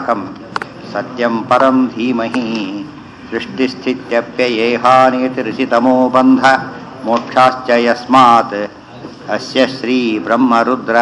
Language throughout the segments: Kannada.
कं सत्यं परं धीमहि सृष्टिस्थित्यप्ययेहानितिरिषितमो बन्ध मोक्षाश्च यस्मात् अस्य श्रीब्रह्मरुद्र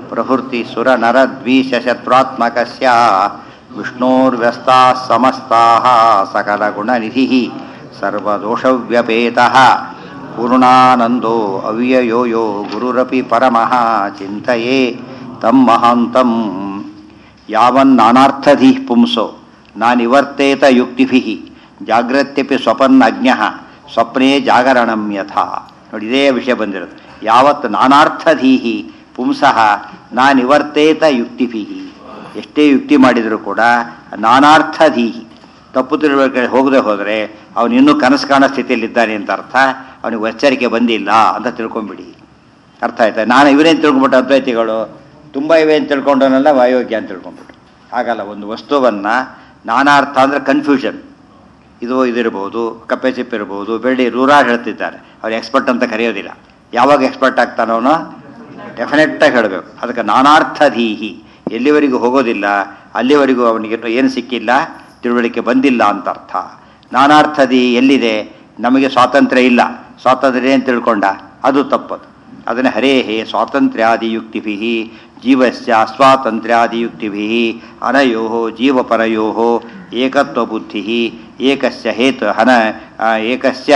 प्रभृतिसुरनरद्वीषशत्रुरात्मकस्य विष्णोर्व्यस्ताः समस्ताः सकलगुणनिधिः सर्वदोषव्यपेतः पूर्णानन्दो अव्ययो यो गुरुरपि परमः चिन्तये तं महान्तम् ಯಾವನ್ನಾನಾರ್ಥಧೀಃ ಪುಂಸೋ ನಾನಿವರ್ತೇತ ಯುಕ್ತಿಭಿಃ ಜಾಗ್ರತ್ಯಪಿ ಸ್ವಪನ್ನಜ್ಞಃ ಸ್ವಪ್ನೇ ಜಾಗರಣಂ ಯಥಾ ನೋಡಿ ಇದೇ ವಿಷಯ ಬಂದಿರೋದು ಯಾವತ್ತು ನಾನಾರ್ಥಧೀಹಿ ಪುಂಸಃ ನಾನಿವರ್ತೇತ ಯುಕ್ತಿಭಿಃ ಎಷ್ಟೇ ಯುಕ್ತಿ ಮಾಡಿದರೂ ಕೂಡ ನಾನಾರ್ಥಧೀಹಿ ತಪ್ಪು ತಿಳುವಳಿಕೆ ಹೋಗದೆ ಹೋದರೆ ಅವನು ಇನ್ನೂ ಕನಸು ಕಾಣೋ ಸ್ಥಿತಿಯಲ್ಲಿದ್ದಾನೆ ಅಂತ ಅರ್ಥ ಅವನಿಗೆ ಎಚ್ಚರಿಕೆ ಬಂದಿಲ್ಲ ಅಂತ ತಿಳ್ಕೊಂಬಿಡಿ ಅರ್ಥ ಆಯ್ತಾ ನಾನು ಇವರೇನು ತಿಳ್ಕೊಂಬಿಟ್ಟು ಅದ್ವೈತಿಗಳು ತುಂಬ ಇವೆ ಅಂತ ತಿಳ್ಕೊಂಡವನ್ನೆಲ್ಲ ವಾಯೋಗ್ಯ ಅಂತ ತಿಳ್ಕೊಂಬಿಟ್ಟು ಹಾಗಲ್ಲ ಒಂದು ವಸ್ತುವನ್ನು ನಾನಾರ್ಥ ಅಂದರೆ ಕನ್ಫ್ಯೂಷನ್ ಇದು ಇದಿರ್ಬೋದು ಕಪ್ಪೆ ಚಿಪ್ ಇರ್ಬೋದು ಬೆಳ್ಳಿ ರೂರಾಗಿ ಹೇಳ್ತಿದ್ದಾರೆ ಅವ್ರು ಎಕ್ಸ್ಪರ್ಟ್ ಅಂತ ಕರೆಯೋದಿಲ್ಲ ಯಾವಾಗ ಎಕ್ಸ್ಪರ್ಟ್ ಆಗ್ತಾನವನು ಡೆಫಿನೆಟ್ಟಾಗಿ ಹೇಳಬೇಕು ಅದಕ್ಕೆ ನಾನಾರ್ಥಧೀಹಿ ಎಲ್ಲಿವರೆಗೂ ಹೋಗೋದಿಲ್ಲ ಅಲ್ಲಿವರೆಗೂ ಅವನಿಗೆ ಏನು ಸಿಕ್ಕಿಲ್ಲ ತಿಳುವಳಿಕೆ ಬಂದಿಲ್ಲ ಅಂತ ಅರ್ಥ ನಾನಾರ್ಥದಿ ಎಲ್ಲಿದೆ ನಮಗೆ ಸ್ವಾತಂತ್ರ್ಯ ಇಲ್ಲ ಸ್ವಾತಂತ್ರ್ಯ ಏನು ತಿಳ್ಕೊಂಡ ಅದು ತಪ್ಪದು ಅದನ್ನು ಹರೇ ಸ್ವಾತಂತ್ರ್ಯಾದಿಯುಕ್ತಿಭಿ ಜೀವಸ್ಯ ಸ್ವಾತಂತ್ರ್ಯಾದಿಯುಕ್ತಿಭಿ ಅನಯೋ ಜೀವಪರಯೋ ಏಕತ್ವಬುದ್ಧಿ ಏಕಸ್ಯ ಹೇತು ಹನ ಏಕಸ್ಯ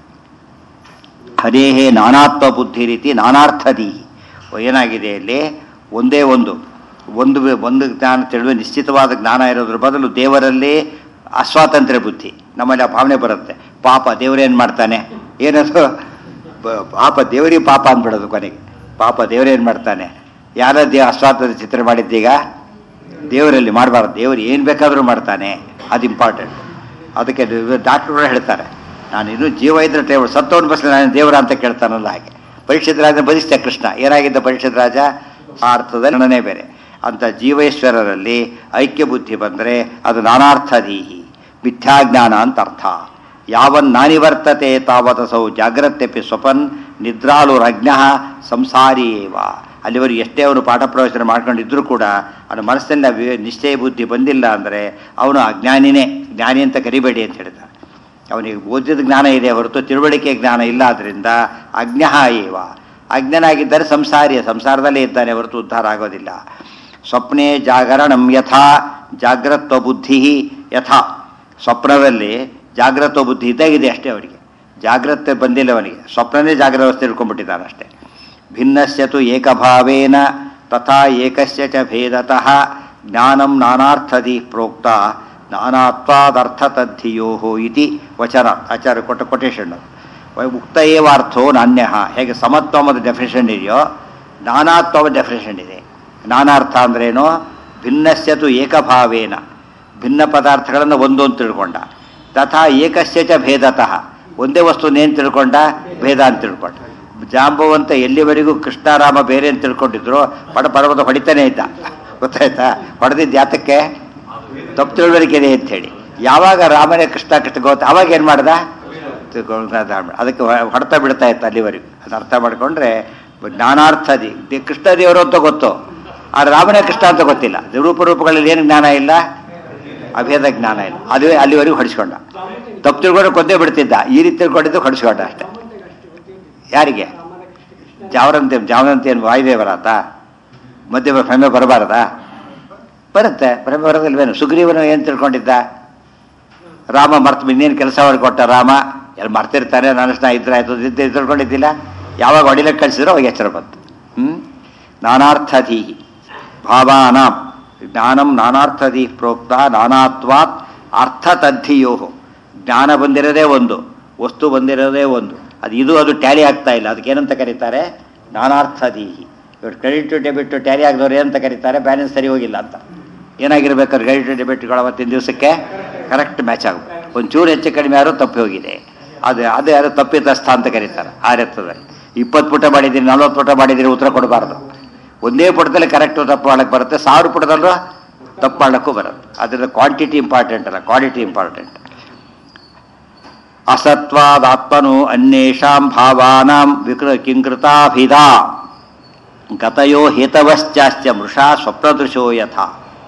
ಹರೇ ನಾನಾತ್ವಬುದ್ಧಿ ರೀತಿ ನಾನಾರ್ಥದಿ ಏನಾಗಿದೆ ಇಲ್ಲಿ ಒಂದೇ ಒಂದು ಒಂದು ಒಂದು ಜ್ಞಾನ ತಿಳಿದು ನಿಶ್ಚಿತವಾದ ಜ್ಞಾನ ಇರೋದ್ರ ಬದಲು ದೇವರಲ್ಲಿ ಅಸ್ವಾತಂತ್ರ್ಯ ಬುದ್ಧಿ ನಮ್ಮಲ್ಲಿ ಆ ಭಾವನೆ ಬರುತ್ತೆ ಪಾಪ ದೇವರೇನು ಮಾಡ್ತಾನೆ ಏನದು ಪಾಪ ದೇವರಿಗೆ ಪಾಪ ಅಂದ್ಬಿಡೋದು ಕೊನೆಗೆ ಪಾಪ ದೇವರೇನು ಮಾಡ್ತಾನೆ ಯಾರ ದೇ ಅಸ್ವಾತಂತ್ರ್ಯ ಚಿತ್ರ ಮಾಡಿದ್ದೀಗ ದೇವರಲ್ಲಿ ಮಾಡಬಾರ್ದು ದೇವರು ಏನು ಬೇಕಾದರೂ ಮಾಡ್ತಾನೆ ಅದು ಇಂಪಾರ್ಟೆಂಟ್ ಅದಕ್ಕೆ ಡಾಕ್ಟ್ರುಗಳು ಹೇಳ್ತಾರೆ ನಾನು ಇನ್ನೂ ಜೀವ ಇದ್ರೆ ಟೇಬಲ್ ಸತ್ತವನು ಬಸ್ ನಾನು ದೇವರ ಅಂತ ಕೇಳ್ತಾನಲ್ಲ ಹಾಗೆ ಪರೀಕ್ಷಿತ ರಾಜ ಬದಿಸ್ತೆ ಕೃಷ್ಣ ಏನಾಗಿದ್ದ ಪರೀಕ್ಷಿತ ರಾಜ ಆ ಅರ್ಥದ ಗಣನೆ ಬೇರೆ ಅಂತ ಜೀವೇಶ್ವರರಲ್ಲಿ ಐಕ್ಯ ಬುದ್ಧಿ ಬಂದರೆ ಅದು ನಾನಾರ್ಥದೀಹಿ ಮಿಥ್ಯಾಜ್ಞಾನ ಅಂತ ಅರ್ಥ ಯಾವನ್ ನಾನಿವರ್ತತೆ ತಾವತಸೌ ಜಾಗ್ರತ್ಯಪಿ ಸ್ವಪನ್ ನಿದ್ರಾಲುರಜ್ಞ ಸಂಸಾರಿ ಏವ ಅಲ್ಲಿವರೆಗೆ ಎಷ್ಟೇ ಅವನು ಪಾಠ ಪ್ರವಚನ ಮಾಡ್ಕೊಂಡಿದ್ರು ಕೂಡ ಅವನ ಮನಸ್ಸಿನಲ್ಲಿ ನಿಶ್ಚಯ ಬುದ್ಧಿ ಬಂದಿಲ್ಲ ಅಂದರೆ ಅವನು ಅಜ್ಞಾನಿನೇ ಜ್ಞಾನಿ ಅಂತ ಕರಿಬೇಡಿ ಅಂತ ಹೇಳ್ತಾರೆ ಅವನಿಗೆ ಓದಿದ ಜ್ಞಾನ ಇದೆ ಹೊರತು ತಿಳುವಳಿಕೆ ಜ್ಞಾನ ಇಲ್ಲ ಆದ್ದರಿಂದ ಅಜ್ಞ ಏವ ಅಜ್ಞನಾಗಿದ್ದರೆ ಸಂಸಾರಿಯ ಸಂಸಾರದಲ್ಲೇ ಇದ್ದಾನೆ ಹೊರತು ಉದ್ಧಾರ ಆಗೋದಿಲ್ಲ ಸ್ವಪ್ನೆ ಜಾಗರಣಂ ಯಥಾ ಜಾಗ್ರತ್ವ ಬುದ್ಧಿ ಯಥಾ ಸ್ವಪ್ನದಲ್ಲಿ ಜಾಗ್ರತ್ವ ಬುದ್ಧಿ ಇದ್ದಾಗಿದೆ ಅಷ್ಟೇ ಅವರಿಗೆ ಜಾಗ್ರತೆ ಬಂದಿಲ್ಲ ಅವನಿಗೆ ಸ್ವಪ್ನನೇ ಜಾಗ್ರತ ಅವಸ್ಥೆ ತಿಳ್ಕೊಂಡ್ಬಿಟ್ಟಿದ್ದಾನೆ ಅಷ್ಟೇ ಭಿನ್ನಸ್ಯತು ಏಕಭಾವೇನ ತಥಾ ಏಕಸ್ಯ ಚ ಭೇದತಃ ಜ್ಞಾನಂ ನಾನಾರ್ಥದಿ ಪ್ರೋಕ್ತ ನಾನಾತ್ವಾದರ್ಥತದ್ಧಿಯೋ ಇತಿ ವಚನ ಆಚಾರ್ಯ ಕೊಟ್ಟ ಕೊಟೇಶನ್ ಉಕ್ತ ಏವಾರ್ಥೋ ನಾಣ್ಯ ಹೇಗೆ ಸಮತ್ವ ಮತ್ತು ಡೆಫಿನೇಷನ್ ಇದೆಯೋ ನಾನಾತ್ವ ಡೆಫಿನೇಷನ್ ಇದೆ ನಾನಾರ್ಥ ಅಂದ್ರೇನು ಭಿನ್ನಸ್ಯತು ಏಕಭಾವೇನ ಭಿನ್ನ ಪದಾರ್ಥಗಳನ್ನು ಒಂದು ಅಂತ ತಿಳ್ಕೊಂಡ ತಥಾ ಏಕಸ್ಯ ಚ ಭೇದತಃ ಒಂದೇ ವಸ್ತುನೇನು ತಿಳ್ಕೊಂಡ ಭೇದ ಅಂತ ತಿಳ್ಕೊಂಡ ಜಾಂಬವಂತ ಎಲ್ಲಿವರೆಗೂ ಕೃಷ್ಣಾರಾಮ ಬೇರೆ ಅಂತ ತಿಳ್ಕೊಂಡಿದ್ರು ಪಡ ಪರ್ವತ ಹೊಡಿತಾನೆ ಇದ್ದ ಗೊತ್ತಾಯ್ತಾ ಹೊಡೆದಿದ್ದು ಯಾತಕ್ಕೆ ತಪ್ಪು ತಿಳುವಳಿಕೆ ಇದೆ ಅಂಥೇಳಿ ಯಾವಾಗ ರಾಮನೇ ಕೃಷ್ಣ ಕೃಷ್ಣ ಗೊತ್ತ ಅವಾಗ ಏನು ಮಾಡ್ದ ಅದಕ್ಕೆ ಹೊಡೆತ ಬಿಡ್ತಾ ಇತ್ತು ಅಲ್ಲಿವರೆಗೂ ಅದು ಅರ್ಥ ಮಾಡ್ಕೊಂಡ್ರೆ ಜ್ಞಾನಾರ್ಥದಿ ಕೃಷ್ಣ ದೇವರು ಅಂತ ಗೊತ್ತು ಆ ರಾಮನೇ ಕೃಷ್ಣ ಅಂತ ಗೊತ್ತಿಲ್ಲ ರೂಪ ರೂಪಗಳಲ್ಲಿ ಏನು ಜ್ಞಾನ ಇಲ್ಲ ಅಭೇದ ಜ್ಞಾನ ಇಲ್ಲ ಅದುವೇ ಅಲ್ಲಿವರೆಗೂ ಹೊಡಿಸ್ಕೊಂಡ ತಪ್ಪು ತಿಳ್ಕೊಂಡು ಕೊಂದೇ ಬಿಡ್ತಿದ್ದ ಈ ರೀತಿ ತಿಳ್ಕೊಂಡಿದ್ದು ಹೊಡಿಸ್ಕೊಂಡ ಅಷ್ಟೇ ಯಾರಿಗೆ ಜಾವರಂತೆ ಜಾವರಂತೆ ಏನು ವಾಯುವೆ ಬರತ್ತಾ ಮಧ್ಯೆ ಭ್ರಮೆ ಬರಬಾರದಾ ಬರುತ್ತೆ ಭ್ರಮೆ ಬರೋದಿಲ್ವೇನು ಸುಗ್ರೀವನು ಏನು ತಿಳ್ಕೊಂಡಿದ್ದ ರಾಮ ಮರ್ತು ಇನ್ನೇನು ಕೆಲಸ ಮಾಡಿಕೊಟ್ಟ ರಾಮ ಎಲ್ಲ ಮರ್ತಿರ್ತಾನೆ ನಾನು ಸ್ನ ಇದ್ರೆ ಆಯ್ತು ಇದ್ದೆ ತಿಳ್ಕೊಂಡಿದ್ದಿಲ್ಲ ಯಾವಾಗ ಹೊಡಿಲಕ್ಕೆ ಕಳಿಸಿದ್ರು ಅವಾಗ ಎಚ್ಚರ ಬಂತು ಹ್ಞೂ ನಾನಾರ್ಥಧೀ ಭಾವಾನಾಂ ಜ್ಞಾನಂ ನಾನಾರ್ಥಧಿ ಪ್ರೋಕ್ತ ನಾನಾತ್ವಾತ್ ಅರ್ಥತದ್ಧಿಯೋ ಜ್ಞಾನ ಬಂದಿರೋದೇ ಒಂದು ವಸ್ತು ಬಂದಿರೋದೇ ಒಂದು ಅದು ಇದು ಅದು ಟ್ಯಾಲಿ ಆಗ್ತಾ ಇಲ್ಲ ಅದಕ್ಕೇನಂತ ಕರೀತಾರೆ ನಾನಾರ್ಥದೀಹಿ ಇವರು ಕ್ರೆಡಿಟ್ ಡೆಬಿಟ್ ಟ್ಯಾಲಿ ಆಗದವ್ರು ಏನಂತ ಕರೀತಾರೆ ಬ್ಯಾಲೆನ್ಸ್ ಸರಿ ಹೋಗಿಲ್ಲ ಅಂತ ಏನಾಗಿರ್ಬೇಕಾದ್ರೆ ಕ್ರೆಡಿಟ್ ಡೆಬಿಟ್ಗಳು ಅವತ್ತಿನ ದಿವಸಕ್ಕೆ ಕರೆಕ್ಟ್ ಮ್ಯಾಚ್ ಆಗಬೇಕು ಒಂಚೂರು ಹೆಚ್ಚು ಕಡಿಮೆ ಯಾರು ತಪ್ಪಿ ಹೋಗಿದೆ ಅದು ಅದು ಯಾರು ತಪ್ಪಿತಸ್ಥ ಅಂತ ಕರೀತಾರೆ ಆ ರೀತದಲ್ಲಿ ಇಪ್ಪತ್ತು ಪುಟ ಮಾಡಿದ್ದೀರಿ ನಲ್ವತ್ತು ಪುಟ ಮಾಡಿದ್ದೀರಿ ಉತ್ತರ ಕೊಡಬಾರ್ದು ಒಂದೇ ಪುಟದಲ್ಲಿ ಕರೆಕ್ಟ್ ತಪ್ಪು ಮಾಡಕ್ಕೆ ಬರುತ್ತೆ ಸಾವಿರ ಪುಟದಲ್ಲೂ ತಪ್ಪು ಮಾಡಕ್ಕೂ ಬರುತ್ತೆ ಅದರಿಂದ ಕ್ವಾಂಟಿಟಿ ಇಂಪಾರ್ಟೆಂಟ್ ಅಲ್ಲ ಕ್ವಾಲಿಟಿ ಇಂಪಾರ್ಟೆಂಟ್ ಅಸತ್ವಾದಾತ್ಮನು ಅನ್ಯೇಷಾಂ ಭಾವಾನಾಂ ವಿಕೃ ಕಿಂಕೃತಾಭಿಧಾ ಗತಯೋ ಹೇತವಶ್ಚಾಸ್ತ್ಯ ಮೃಷಾ ಸ್ವಪ್ನದೃಶೋ ಯಥ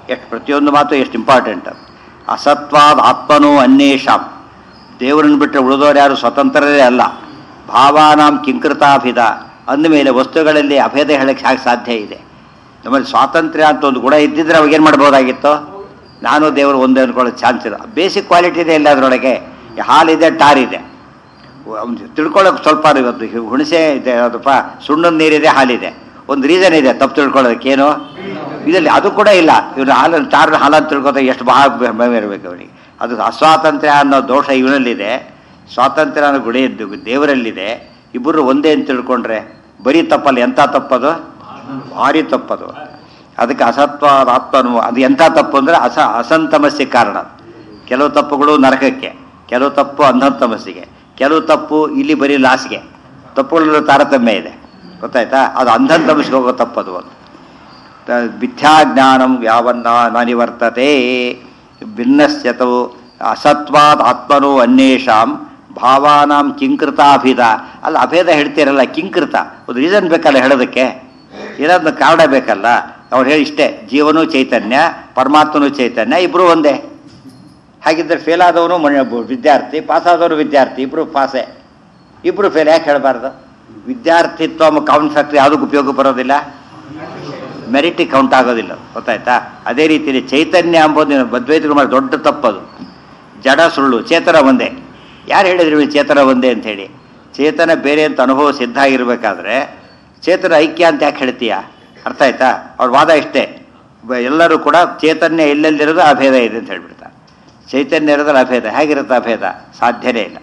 ಎಷ್ಟು ಪ್ರತಿಯೊಂದು ಮಾತು ಎಷ್ಟು ಇಂಪಾರ್ಟೆಂಟ್ ಅಸತ್ವಾದ ಆತ್ಮನೋ ಅನ್ಯೇಷಾಂ ದೇವರನ್ನು ಬಿಟ್ಟರೆ ಉಳಿದವರು ಯಾರು ಸ್ವತಂತ್ರರೇ ಅಲ್ಲ ಭಾವಾನಾಂ ಕಿಂಕೃತಾಭಿದ ಅಂದಮೇಲೆ ವಸ್ತುಗಳಲ್ಲಿ ಅಭೇದ ಹೇಳಕ್ಕೆ ಹೇಗೆ ಸಾಧ್ಯ ಇದೆ ನಮ್ಮಲ್ಲಿ ಸ್ವಾತಂತ್ರ್ಯ ಅಂತ ಒಂದು ಗುಣ ಇದ್ದಿದ್ರೆ ಅವಾಗ ಏನು ಮಾಡ್ಬೋದಾಗಿತ್ತು ನಾನು ದೇವರು ಒಂದೇ ಅಂದ್ಕೊಳ್ಳೋ ಚಾನ್ಸ್ ಇಲ್ಲ ಬೇಸಿಕ್ ಕ್ವಾಲಿಟಿ ಇದೆ ಇಲ್ಲ ಅದರೊಳಗೆ ಹಾಲಿದೆ ಟಾರ್ ಇದೆ ಅವ್ನು ತಿಳ್ಕೊಳ್ಳೋಕೆ ಸ್ವಲ್ಪ ಇವತ್ತು ಹಿ- ಹುಣಸೆ ಇದೆ ಅದಪ್ಪ ಸುಣ್ಣದ ನೀರಿದೆ ಹಾಲಿದೆ ಒಂದು ರೀಸನ್ ಇದೆ ತಪ್ಪು ತಿಳ್ಕೊಳ್ಳೋದಕ್ಕೆ ಏನು ಇದರಲ್ಲಿ ಅದು ಕೂಡ ಇಲ್ಲ ಇವನು ಹಾಲನ್ನು ಟಾರ್ ಹಾಲನ್ನು ತಿಳ್ಕೊತ ಎಷ್ಟು ಬಹಳ ಭಯ ಇರಬೇಕು ಅವನಿಗೆ ಅದು ಅಸ್ವಾತಂತ್ರ್ಯ ಅನ್ನೋ ದೋಷ ಇವನಲ್ಲಿದೆ ಸ್ವಾತಂತ್ರ್ಯ ಅನ್ನೋ ಗುಣ ಇದ್ದು ದೇವರಲ್ಲಿದೆ ಇಬ್ಬರು ಒಂದೇ ಅಂತ ತಿಳ್ಕೊಂಡ್ರೆ ಬರೀ ತಪ್ಪಲ್ಲ ಎಂಥ ತಪ್ಪದು ಭಾರಿ ತಪ್ಪದು ಅದಕ್ಕೆ ಅಸತ್ವಾದ ಆತ್ಮನು ಅದು ಎಂಥ ತಪ್ಪು ಅಂದರೆ ಅಸ ಅಸಂತಮಸ್ಯ ಕಾರಣ ಕೆಲವು ತಪ್ಪುಗಳು ನರಕಕ್ಕೆ ಕೆಲವು ತಪ್ಪು ಅಂಧಂತಮಸ್ಸಿಗೆ ಕೆಲವು ತಪ್ಪು ಇಲ್ಲಿ ಬರೀ ಲಾಸ್ಗೆ ತಪ್ಪುಗಳಲ್ಲಿ ತಾರತಮ್ಯ ಇದೆ ಗೊತ್ತಾಯ್ತಾ ಅದು ಅಂಧಂತಮಸ್ಸಿಗೆ ಹೋಗೋ ತಪ್ಪದು ಒಂದು ತ- ಮಿಥ್ಯಾಜ್ಞಾನಂ ಯಾವನ್ನ ನನಿವರ್ತತೆ ಭಿನ್ನಶ್ಯತವು ಅಸತ್ವಾದ ಆತ್ಮನೋ ಅನ್ಯೇಷಾಂ ಭಾವಾನಾಂ ಕಿಂಕೃತಾಭಿದ ಅಲ್ಲ ಅಭೇದ ಹೇಳ್ತೀರಲ್ಲ ಕಿಂಕೃತ ಒಂದು ರೀಸನ್ ಬೇಕಲ್ಲ ಹೇಳೋದಕ್ಕೆ ಏನಾದ್ರು ಕಾರಣ ಬೇಕಲ್ಲ ಅವ್ರು ಹೇಳಿ ಇಷ್ಟೇ ಜೀವನೂ ಚೈತನ್ಯ ಪರಮಾತ್ಮನೂ ಚೈತನ್ಯ ಇಬ್ಬರು ಒಂದೇ ಹಾಗಿದ್ದರೆ ಫೇಲ್ ಆದವನು ಮನೆ ವಿದ್ಯಾರ್ಥಿ ಪಾಸ್ ಆದವರು ವಿದ್ಯಾರ್ಥಿ ಇಬ್ಬರು ಪಾಸೆ ಇಬ್ಬರು ಫೇಲ್ ಯಾಕೆ ಹೇಳಬಾರ್ದು ವಿದ್ಯಾರ್ಥಿತ್ವ ಕೌಂಟ್ ಫ್ಯಾಕ್ಟ್ರಿ ಯಾವುದಕ್ಕೆ ಉಪಯೋಗ ಬರೋದಿಲ್ಲ ಮೆರಿಟಿಗೆ ಕೌಂಟ್ ಆಗೋದಿಲ್ಲ ಗೊತ್ತಾಯ್ತಾ ಅದೇ ರೀತಿಯಲ್ಲಿ ಚೈತನ್ಯ ಅಂಬೋದು ಬದ್ವೈತರು ಮಾಡಿ ದೊಡ್ಡ ತಪ್ಪದು ಜಡ ಸುಳ್ಳು ಚೇತನ ಒಂದೇ ಯಾರು ಹೇಳಿದ್ರು ಇವ್ನು ಚೇತನ ಒಂದೇ ಅಂತ ಹೇಳಿ ಚೇತನ ಬೇರೆ ಅಂತ ಅನುಭವ ಸಿದ್ಧ ಆಗಿರಬೇಕಾದ್ರೆ ಚೇತನ ಐಕ್ಯ ಅಂತ ಯಾಕೆ ಹೇಳ್ತೀಯ ಅರ್ಥ ಆಯ್ತಾ ಅವ್ರ ವಾದ ಇಷ್ಟೇ ಬ- ಎಲ್ಲರೂ ಕೂಡ ಚೈತನ್ಯ ಎಲ್ಲೆಲ್ಲಿರೋದು ಅಭೇದ ಇದೆ ಅಂತ ಹೇಳ್ಬಿಡ್ತಾರೆ ಚೈತನ್ಯ ಇರೋದ್ರಲ್ಲಿ ಅಭೇದ ಹೇಗಿರುತ್ತೆ ಅಭೇದ ಸಾಧ್ಯನೇ ಇಲ್ಲ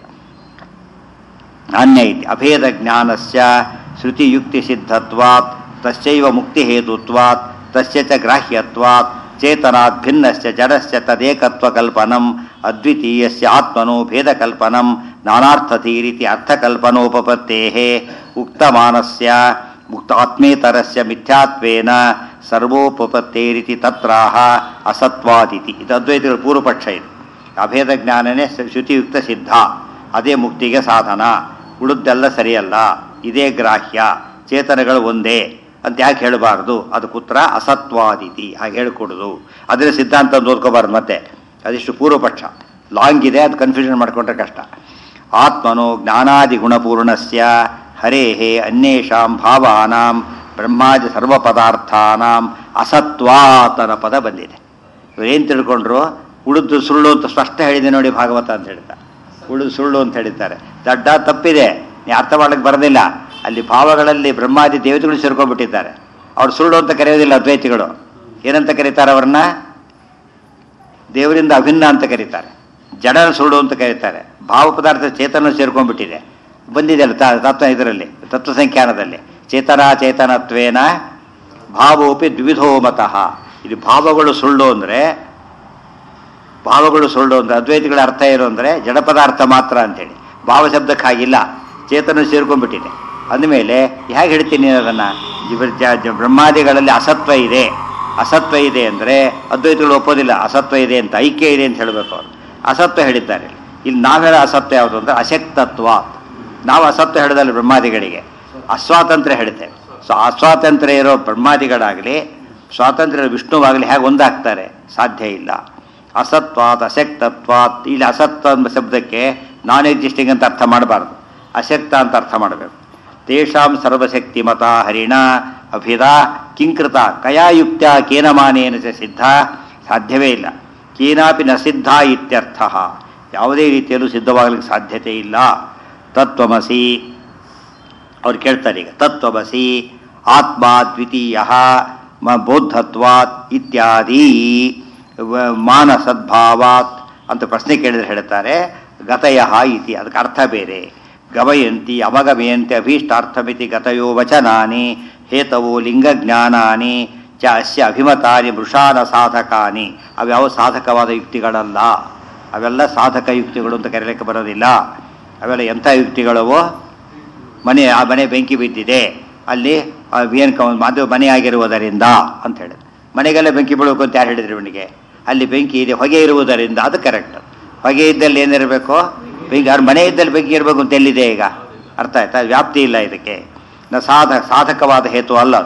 ನಾಣ್ಯ ಇತಿ ಅಭೇದ ಜ್ಞಾನಸ್ಯ ಶ್ರುತಿಯುಕ್ತಿ ಸಿದ್ಧತ್ವಾತ್ ತಸ್ಯೈವ ಮುಕ್ತಿ ಹೇತುತ್ವಾತ್ ತಸ್ಯ ಚ ಗ್ರಾಹ್ಯತ್ವಾತ್ ಚೇತನಾತ್ ಭಿನ್ನಸ್ಯ ಜಡಸ್ಯ ತದೇಕತ್ವ ಕಲ್ಪನಂ ಅದ್ವಿತೀಯಸ್ಯ ಆತ್ಮನೋ ಭೇದ ಕಲ್ಪನಂ ನಾನಾರ್ಥತೀರಿತಿ ಅರ್ಥಕಲ್ಪನೋಪಪತ್ತೇಃ ಉಕ್ತಮಾನಸ್ಯ ಮುಕ್ತ ಆತ್ಮೇತರಸ್ಯ ಮಿಥ್ಯಾತ್ವೇನ ಸರ್ವೋಪಪತ್ತೇರಿತಿ ತತ್ರಾಹ ಅಸತ್ವಾದಿತಿ ಇದು ಅದ್ವೈತಗಳ ಪೂರ್ವಪಕ್ಷ ಇದು ಅಭೇದ ಜ್ಞಾನನೇ ಶ್ರುತಿಯುಕ್ತ ಸಿದ್ಧ ಅದೇ ಮುಕ್ತಿಗೆ ಸಾಧನ ಉಳಿದ್ದೆಲ್ಲ ಸರಿಯಲ್ಲ ಇದೇ ಗ್ರಾಹ್ಯ ಚೇತನಗಳು ಒಂದೇ ಅಂತ ಯಾಕೆ ಹೇಳಬಾರ್ದು ಅದು ಕುತ್ರ ಅಸತ್ವಾದಿತಿ ಹಾಗೆ ಹೇಳ್ಕೊಡುದು ಅದರ ಸಿದ್ಧಾಂತ ಒಂದು ಓದ್ಕೋಬಾರ್ದು ಮತ್ತೆ ಅದಿಷ್ಟು ಪೂರ್ವಪಕ್ಷ ಲಾಂಗ್ ಇದೆ ಅದು ಕನ್ಫ್ಯೂಷನ್ ಮಾಡ್ಕೊಂಡ್ರೆ ಕಷ್ಟ ಆತ್ಮನೋ ಜ್ಞಾನಾದಿ ಗುಣಪೂರ್ಣಸ್ಯ ಹರೇಹೇ ಅನ್ಯೇಷಾಂ ಭಾವಾನಾಂ ಬ್ರಹ್ಮಾದಿ ಸರ್ವ ಪದಾರ್ಥಾನಾಂ ಅಸತ್ವಾತನ ಪದ ಬಂದಿದೆ ಇವ್ರೇನು ತಿಳ್ಕೊಂಡ್ರು ಉಳಿದು ಸುಳ್ಳು ಅಂತ ಸ್ಪಷ್ಟ ಹೇಳಿದೆ ನೋಡಿ ಭಾಗವತ ಅಂತ ಹೇಳ್ತಾ ಉಳಿದು ಸುಳ್ಳು ಅಂತ ಹೇಳಿದ್ದಾರೆ ದಡ್ಡ ತಪ್ಪಿದೆ ನೀ ಅರ್ಥ ಮಾಡಕ್ಕೆ ಬರೋದಿಲ್ಲ ಅಲ್ಲಿ ಭಾವಗಳಲ್ಲಿ ಬ್ರಹ್ಮಾದಿ ದೇವತೆಗಳು ಸೇರ್ಕೊಂಡ್ಬಿಟ್ಟಿದ್ದಾರೆ ಅವ್ರು ಸುಳ್ಳು ಅಂತ ಕರೆಯೋದಿಲ್ಲ ಅದ್ವೈತಿಗಳು ಏನಂತ ಕರೀತಾರೆ ಅವ್ರನ್ನ ದೇವರಿಂದ ಅಭಿನ್ನ ಅಂತ ಕರೀತಾರೆ ಜಡನ ಸುಳ್ಳು ಅಂತ ಕರೀತಾರೆ ಭಾವ ಪದಾರ್ಥ ಚೇತನ ಸೇರ್ಕೊಂಡ್ಬಿಟ್ಟಿದೆ ಬಂದಿದೆ ಅಲ್ಲ ತ- ತತ್ವ ಇದರಲ್ಲಿ ತತ್ವ ಸಂಖ್ಯಾನದಲ್ಲಿ ಚೇತನ ಚೇತನತ್ವೇನ ಭಾವೋಪಿ ದ್ವಿಧೋ ಮತಃ ಇದು ಭಾವಗಳು ಸುಳ್ಳು ಅಂದರೆ ಭಾವಗಳು ಸುಳ್ಳು ಅಂದರೆ ಅದ್ವೈತಿಗಳ ಅರ್ಥ ಏನು ಅಂದರೆ ಜಡ ಪದಾರ್ಥ ಮಾತ್ರ ಅಂತೇಳಿ ಭಾವ ಶಬ್ದಕ್ಕಾಗಿಲ್ಲ ಚೇತನ ಸೇರ್ಕೊಂಡ್ಬಿಟ್ಟಿದೆ ಅಂದಮೇಲೆ ಹೇಗೆ ಹೇಳ್ತೀನಿ ಅದನ್ನು ಇವ ಜ- ಜ- ಬ್ರಹ್ಮಾದಿಗಳಲ್ಲಿ ಅಸತ್ವ ಇದೆ ಅಸತ್ವ ಇದೆ ಅಂದರೆ ಅದ್ವೈತಗಳು ಒಪ್ಪೋದಿಲ್ಲ ಅಸತ್ವ ಇದೆ ಅಂತ ಐಕ್ಯ ಇದೆ ಅಂತ ಹೇಳಬೇಕು ಅವರು ಅಸತ್ವ ಹೇಳಿದ್ದಾರೆ ಇಲ್ಲಿ ನಾವು ಹೇಳೋ ಅಸತ್ವ ಯಾವುದು ಅಂದರೆ ಅಶಕ್ತತ್ವ ನಾವು ಅಸತ್ವ ಹೇಳೋದಲ್ಲ ಬ್ರಹ್ಮಾದಿಗಳಿಗೆ ಅಸ್ವಾತಂತ್ರ್ಯ ಹೇಳ್ತೇವೆ ಸೊ ಅಸ್ವಾತಂತ್ರ್ಯ ಇರೋ ಬ್ರಹ್ಮಾದಿಗಳಾಗಲಿ ಸ್ವಾತಂತ್ರ್ಯ ವಿಷ್ಣುವಾಗಲಿ ಹೇಗೆ ಒಂದಾಗ್ತಾರೆ ಸಾಧ್ಯ ಇಲ್ಲ ಅಸತ್ವಾತ್ ಅಶಕ್ತತ್ವಾತ್ ಇಲ್ಲಿ ಅಸತ್ವ ಎಂಬ ಶಬ್ದಕ್ಕೆ ನಾನ್ ಎಕ್ಸಿಸ್ಟಿಂಗ್ ಅಂತ ಅರ್ಥ ಮಾಡಬಾರ್ದು ಅಶಕ್ತ ಅಂತ ಅರ್ಥ ಮಾಡಬೇಕು ತೇಷಾಂ ಸರ್ವಶಕ್ತಿ ಮತ ಹರಿಣ ಅಭಿದ ಕಿಂಕೃತ ಕಯಾಯುಕ್ತ ಕೇನಮಾನೇನ ಚ ಸಿದ್ಧ ಸಾಧ್ಯವೇ ಇಲ್ಲ ಕೇನಾಪಿ ನ ಸಿದ್ಧ ಇತ್ಯರ್ಥ ಯಾವುದೇ ರೀತಿಯಲ್ಲೂ ಸಿದ್ಧವಾಗಲಿಕ್ಕೆ ಸಾಧ್ಯತೆ ಇಲ್ಲ ತತ್ವಮಸಿ ಅವ್ರು ಕೇಳ್ತಾರೆ ಈಗ ತತ್ವಮಸಿ ಆತ್ಮ ದ್ವಿತೀಯ ಮ ಬೋಧತ್ವಾತ್ ಇತ್ಯಾದಿ ವ- ಮಾನಸದ್ಭಾವಾತ್ ಅಂತ ಪ್ರಶ್ನೆ ಕೇಳಿದ್ರೆ ಹೇಳ್ತಾರೆ ಗತಯ ಇತಿ ಅದಕ್ಕೆ ಅರ್ಥ ಬೇರೆ ಗಮಯಂತಿ ಅವಗಮಯಂತಿ ಅಭೀಷ್ಟಾರ್ಥಮಿತಿ ಗತಯೋ ವಚನಾನಿ ಹೇತವೋ ಲಿಂಗಜ್ಞಾನಾನಿ ಚ ಅಸ್ಯ ಅಭಿಮತಾನಿ ಮೃಷಾನ ಸಾಧಕಾನಿ ಅವ್ಯಾವ ಸಾಧಕವಾದ ಯುಕ್ತಿಗಳಲ್ಲ ಅವೆಲ್ಲ ಸಾಧಕ ಯುಕ್ತಿಗಳು ಅಂತ ಕರೆಯಲಿಕ್ಕೆ ಬರೋದಿಲ್ಲ ಅವೆಲ್ಲ ಎಂಥ ಯುಕ್ತಿಗಳವೋ ಮನೆ ಆ ಮನೆ ಬೆಂಕಿ ಬಿದ್ದಿದೆ ಅಲ್ಲಿ ಏನು ಅದು ಮನೆ ಆಗಿರುವುದರಿಂದ ಅಂತ ಹೇಳಿದ್ರು ಮನೆಗೆಲ್ಲ ಬೆಂಕಿ ಬೀಳಬೇಕು ಅಂತ ಯಾರು ಹೇಳಿದ್ರು ಇವನಿಗೆ ಅಲ್ಲಿ ಬೆಂಕಿ ಇದೆ ಹೊಗೆ ಇರುವುದರಿಂದ ಅದು ಕರೆಕ್ಟ್ ಹೊಗೆ ಇದ್ದಲ್ಲಿ ಏನಿರಬೇಕು ಬೆಂಕಿ ಅವ್ರ ಮನೆ ಇದ್ದಲ್ಲಿ ಬೆಂಕಿ ಇರಬೇಕು ಅಂತ ಎಲ್ಲಿದೆ ಈಗ ಅರ್ಥ ಆಯ್ತಾ ವ್ಯಾಪ್ತಿ ಇಲ್ಲ ಇದಕ್ಕೆ ನ ಸಾಧ ಸಾಧಕವಾದ ಹೇತು ಅಲ್ಲ ಅದು